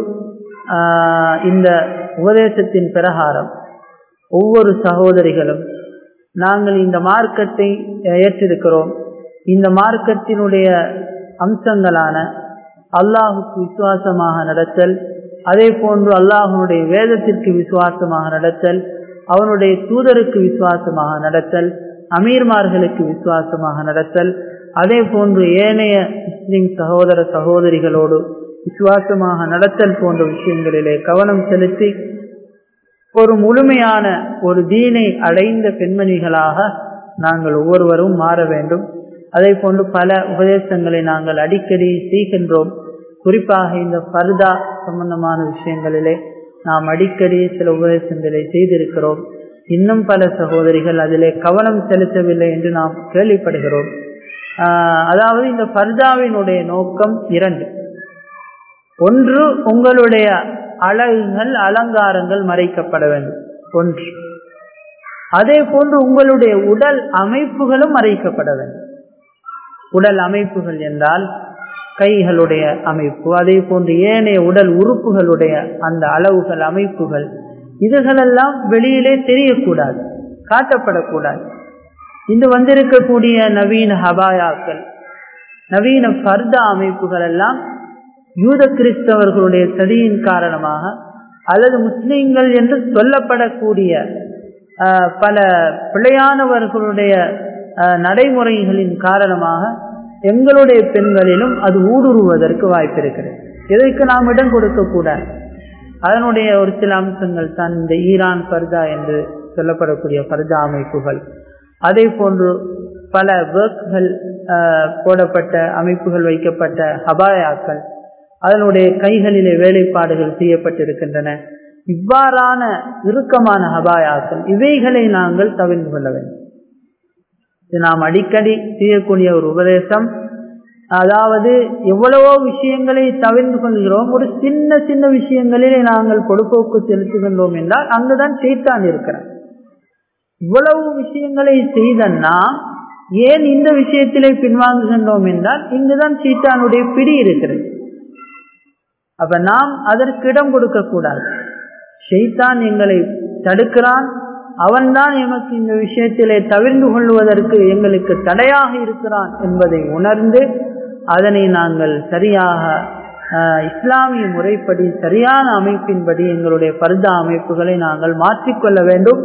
இந்த உபதேசத்தின் பிரகாரம் ஒவ்வொரு சகோதரிகளும் நாங்கள் இந்த மார்க்கத்தை ஏற்றிருக்கிறோம் இந்த மார்க்கத்தினுடைய அம்சங்களான அல்லாஹுக்கு விசுவாசமாக நடத்தல் அதே போன்று அல்லாஹனுடைய வேதத்திற்கு விசுவாசமாக நடத்தல் அவனுடைய தூதருக்கு விசுவாசமாக நடத்தல் அமீர்மார்களுக்கு விசுவாசமாக நடத்தல் அதே போன்று ஏனைய முஸ்லிம் சகோதர சகோதரிகளோடு விசுவாசமாக நடத்தல் போன்ற விஷயங்களிலே கவனம் செலுத்தி ஒரு முழுமையான ஒரு தீனை அடைந்த பெண்மணிகளாக நாங்கள் ஒவ்வொருவரும் மாற வேண்டும் அதே போன்று பல உபதேசங்களை நாங்கள் அடிக்கடி செய்கின்றோம் குறிப்பாக இந்த பர்தா சம்பந்தமான விஷயங்களிலே நாம் அடிக்கடி சில உபதேசங்களை செய்திருக்கிறோம் இன்னும் பல சகோதரிகள் அதிலே கவனம் செலுத்தவில்லை என்று நாம் கேள்விப்படுகிறோம் அதாவது இந்த பர்தாவினுடைய நோக்கம் இரண்டு ஒன்று உங்களுடைய அழகுகள் அலங்காரங்கள் மறைக்கப்பட வேண்டும் ஒன்று அதே போன்று உங்களுடைய உடல் அமைப்புகளும் மறைக்கப்பட வேண்டும் உடல் அமைப்புகள் என்றால் கைகளுடைய அமைப்பு அதே போன்று ஏனைய உடல் உறுப்புகளுடைய அந்த அளவுகள் அமைப்புகள் இதுகளெல்லாம் வெளியிலே தெரியக்கூடாது காட்டப்படக்கூடாது இன்று வந்திருக்கக்கூடிய நவீன ஹபாயாக்கள் நவீன பர்தா அமைப்புகள் எல்லாம் யூத கிறிஸ்தவர்களுடைய சதியின் காரணமாக அல்லது முஸ்லிம்கள் என்று சொல்லப்படக்கூடிய பல பிழையானவர்களுடைய நடைமுறைகளின் காரணமாக எங்களுடைய பெண்களிலும் அது ஊடுருவதற்கு வாய்ப்பு இருக்கிறது இதற்கு நாம் இடம் கொடுக்க கூடாது அதனுடைய ஒரு சில அம்சங்கள் தான் இந்த ஈரான் பர்தா என்று சொல்லப்படக்கூடிய பர்தா அமைப்புகள் அதே போன்று பல ஒர்க்குகள் போடப்பட்ட அமைப்புகள் வைக்கப்பட்ட ஹபாயாக்கள் அதனுடைய கைகளிலே வேலைப்பாடுகள் செய்யப்பட்டிருக்கின்றன இவ்வாறான இறுக்கமான ஹபாயாக்கள் இவைகளை நாங்கள் தவிர்த்து கொள்ள வேண்டும் இது நாம் அடிக்கடி செய்யக்கூடிய ஒரு உபதேசம் அதாவது எவ்வளவோ விஷயங்களை தவிர்த்து கொள்கிறோம் ஒரு சின்ன சின்ன விஷயங்களிலே நாங்கள் பொறுப்போக்கு செலுத்துகின்றோம் என்றால் அங்குதான் செய்தான் இருக்கிறார் இவ்வளவு விஷயங்களை செய்த நாம் ஏன் இந்த விஷயத்திலே பின்வாங்குகின்றோம் என்றால் இங்குதான் சீட்டானுடைய பிடி இருக்கிறது அப்ப நாம் அதற்கு இடம் கொடுக்க கூடாது ஷெய்தான் எங்களை தடுக்கிறான் அவன்தான் எமக்கு இந்த விஷயத்திலே தவிர்ந்து கொள்வதற்கு எங்களுக்கு தடையாக இருக்கிறான் என்பதை உணர்ந்து அதனை நாங்கள் சரியாக இஸ்லாமிய முறைப்படி சரியான அமைப்பின்படி எங்களுடைய பர்தா அமைப்புகளை நாங்கள் மாற்றிக்கொள்ள வேண்டும்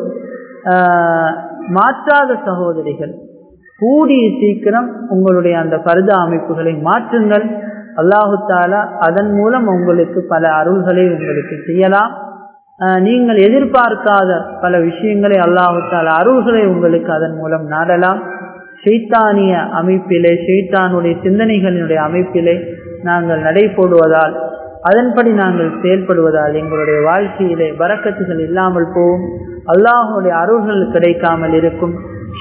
மாற்றாத சகோதரிகள் கூடிய சீக்கிரம் உங்களுடைய அந்த பர்தா அமைப்புகளை மாற்றுங்கள் அல்லாஹு தாலா அதன் மூலம் உங்களுக்கு பல அருள்களை உங்களுக்கு செய்யலாம் நீங்கள் எதிர்பார்க்காத பல விஷயங்களை அல்லாஹு தாலா அருள்களை உங்களுக்கு அதன் மூலம் நாடலாம் ஷெய்தானிய அமைப்பிலே ஷெய்தானுடைய சிந்தனைகளினுடைய அமைப்பிலே நாங்கள் நடை போடுவதால் அதன்படி நாங்கள் செயல்படுவதால் எங்களுடைய வாழ்க்கையிலே வரக்கத்துகள் இல்லாமல் போகும் அல்லாஹுடைய அருள்கள் கிடைக்காமல் இருக்கும்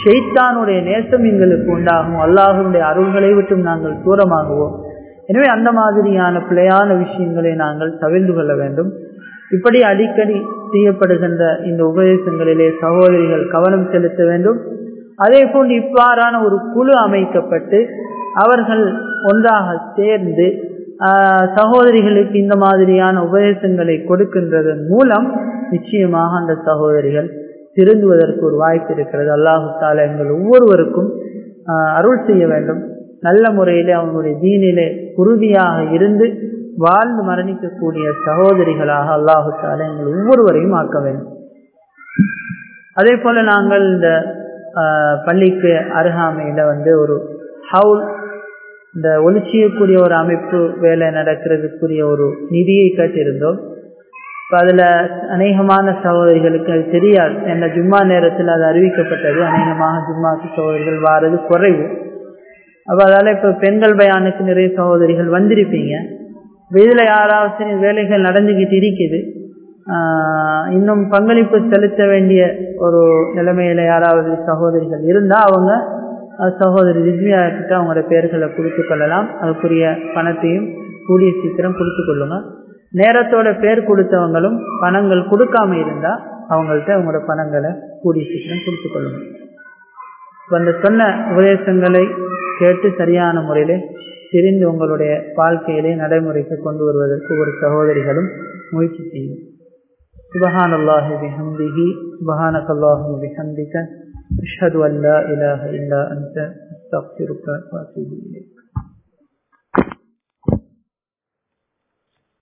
ஷெய்தானுடைய நேசம் எங்களுக்கு உண்டாகும் அல்லாஹனுடைய அருள்களை விட்டும் நாங்கள் தூரமாகுவோம் எனவே அந்த மாதிரியான பிழையான விஷயங்களை நாங்கள் தவிர்ந்து கொள்ள வேண்டும் இப்படி அடிக்கடி செய்யப்படுகின்ற இந்த உபதேசங்களிலே சகோதரிகள் கவனம் செலுத்த வேண்டும் அதே போன்று இவ்வாறான ஒரு குழு அமைக்கப்பட்டு அவர்கள் ஒன்றாக சேர்ந்து சகோதரிகளுக்கு இந்த மாதிரியான உபதேசங்களை கொடுக்கின்றதன் மூலம் நிச்சயமாக அந்த சகோதரிகள் திருந்துவதற்கு ஒரு வாய்ப்பு இருக்கிறது அல்லாஹு தாலா எங்கள் ஒவ்வொருவருக்கும் அருள் செய்ய வேண்டும் நல்ல முறையிலே அவனுடைய தீனிலே உறுதியாக இருந்து வாழ்ந்து மரணிக்கக்கூடிய சகோதரிகளாக அல்லாஹு தாலா எங்கள் ஒவ்வொருவரையும் ஆக்க வேண்டும் அதே போல நாங்கள் இந்த பள்ளிக்கு அருகாமையில வந்து ஒரு ஹவுல் இந்த ஒளி செய்யக்கூடிய ஒரு அமைப்பு வேலை நடக்கிறதுக்குரிய ஒரு நிதியை கட்டியிருந்தோம் இப்போ அதில் அநேகமான சகோதரிகளுக்கு அது தெரியாது என்ன ஜும்மா நேரத்தில் அது அறிவிக்கப்பட்டது அநேகமாக ஜும்மாக்கு சகோதரிகள் வாரது குறைவு அப்போ அதால் இப்போ பெண்கள் பயானுக்கு நிறைய சகோதரிகள் வந்திருப்பீங்க இதில் யாராவது சரி வேலைகள் நடந்துக்கிட்டு இருக்குது இன்னும் பங்களிப்பு செலுத்த வேண்டிய ஒரு நிலைமையில யாராவது சகோதரிகள் இருந்தால் அவங்க சகோதரி ரிஜ்மியா கிட்ட அவங்களோட பேர்களை கொடுத்து கொள்ளலாம் அதுக்குரிய பணத்தையும் கூடிய சீக்கிரம் கொடுத்து கொள்ளுங்க நேரத்தோட பேர் கொடுத்தவங்களும் பணங்கள் கொடுக்காம இருந்தா அவங்கள்ட்ட அவங்களோட பணங்களை கூடிய சீக்கிரம் கொடுத்து கொள்ளுங்க இப்போ அந்த சொன்ன உபதேசங்களை கேட்டு சரியான முறையிலே தெரிந்து உங்களுடைய வாழ்க்கையிலே நடைமுறைக்கு கொண்டு வருவதற்கு ஒரு சகோதரிகளும் முயற்சி செய்யும் سبحان الله بحمده سبحانك اللهم وبحمدك أشهد أن لا إله إلا أنت أستغفرك وأتوب إليك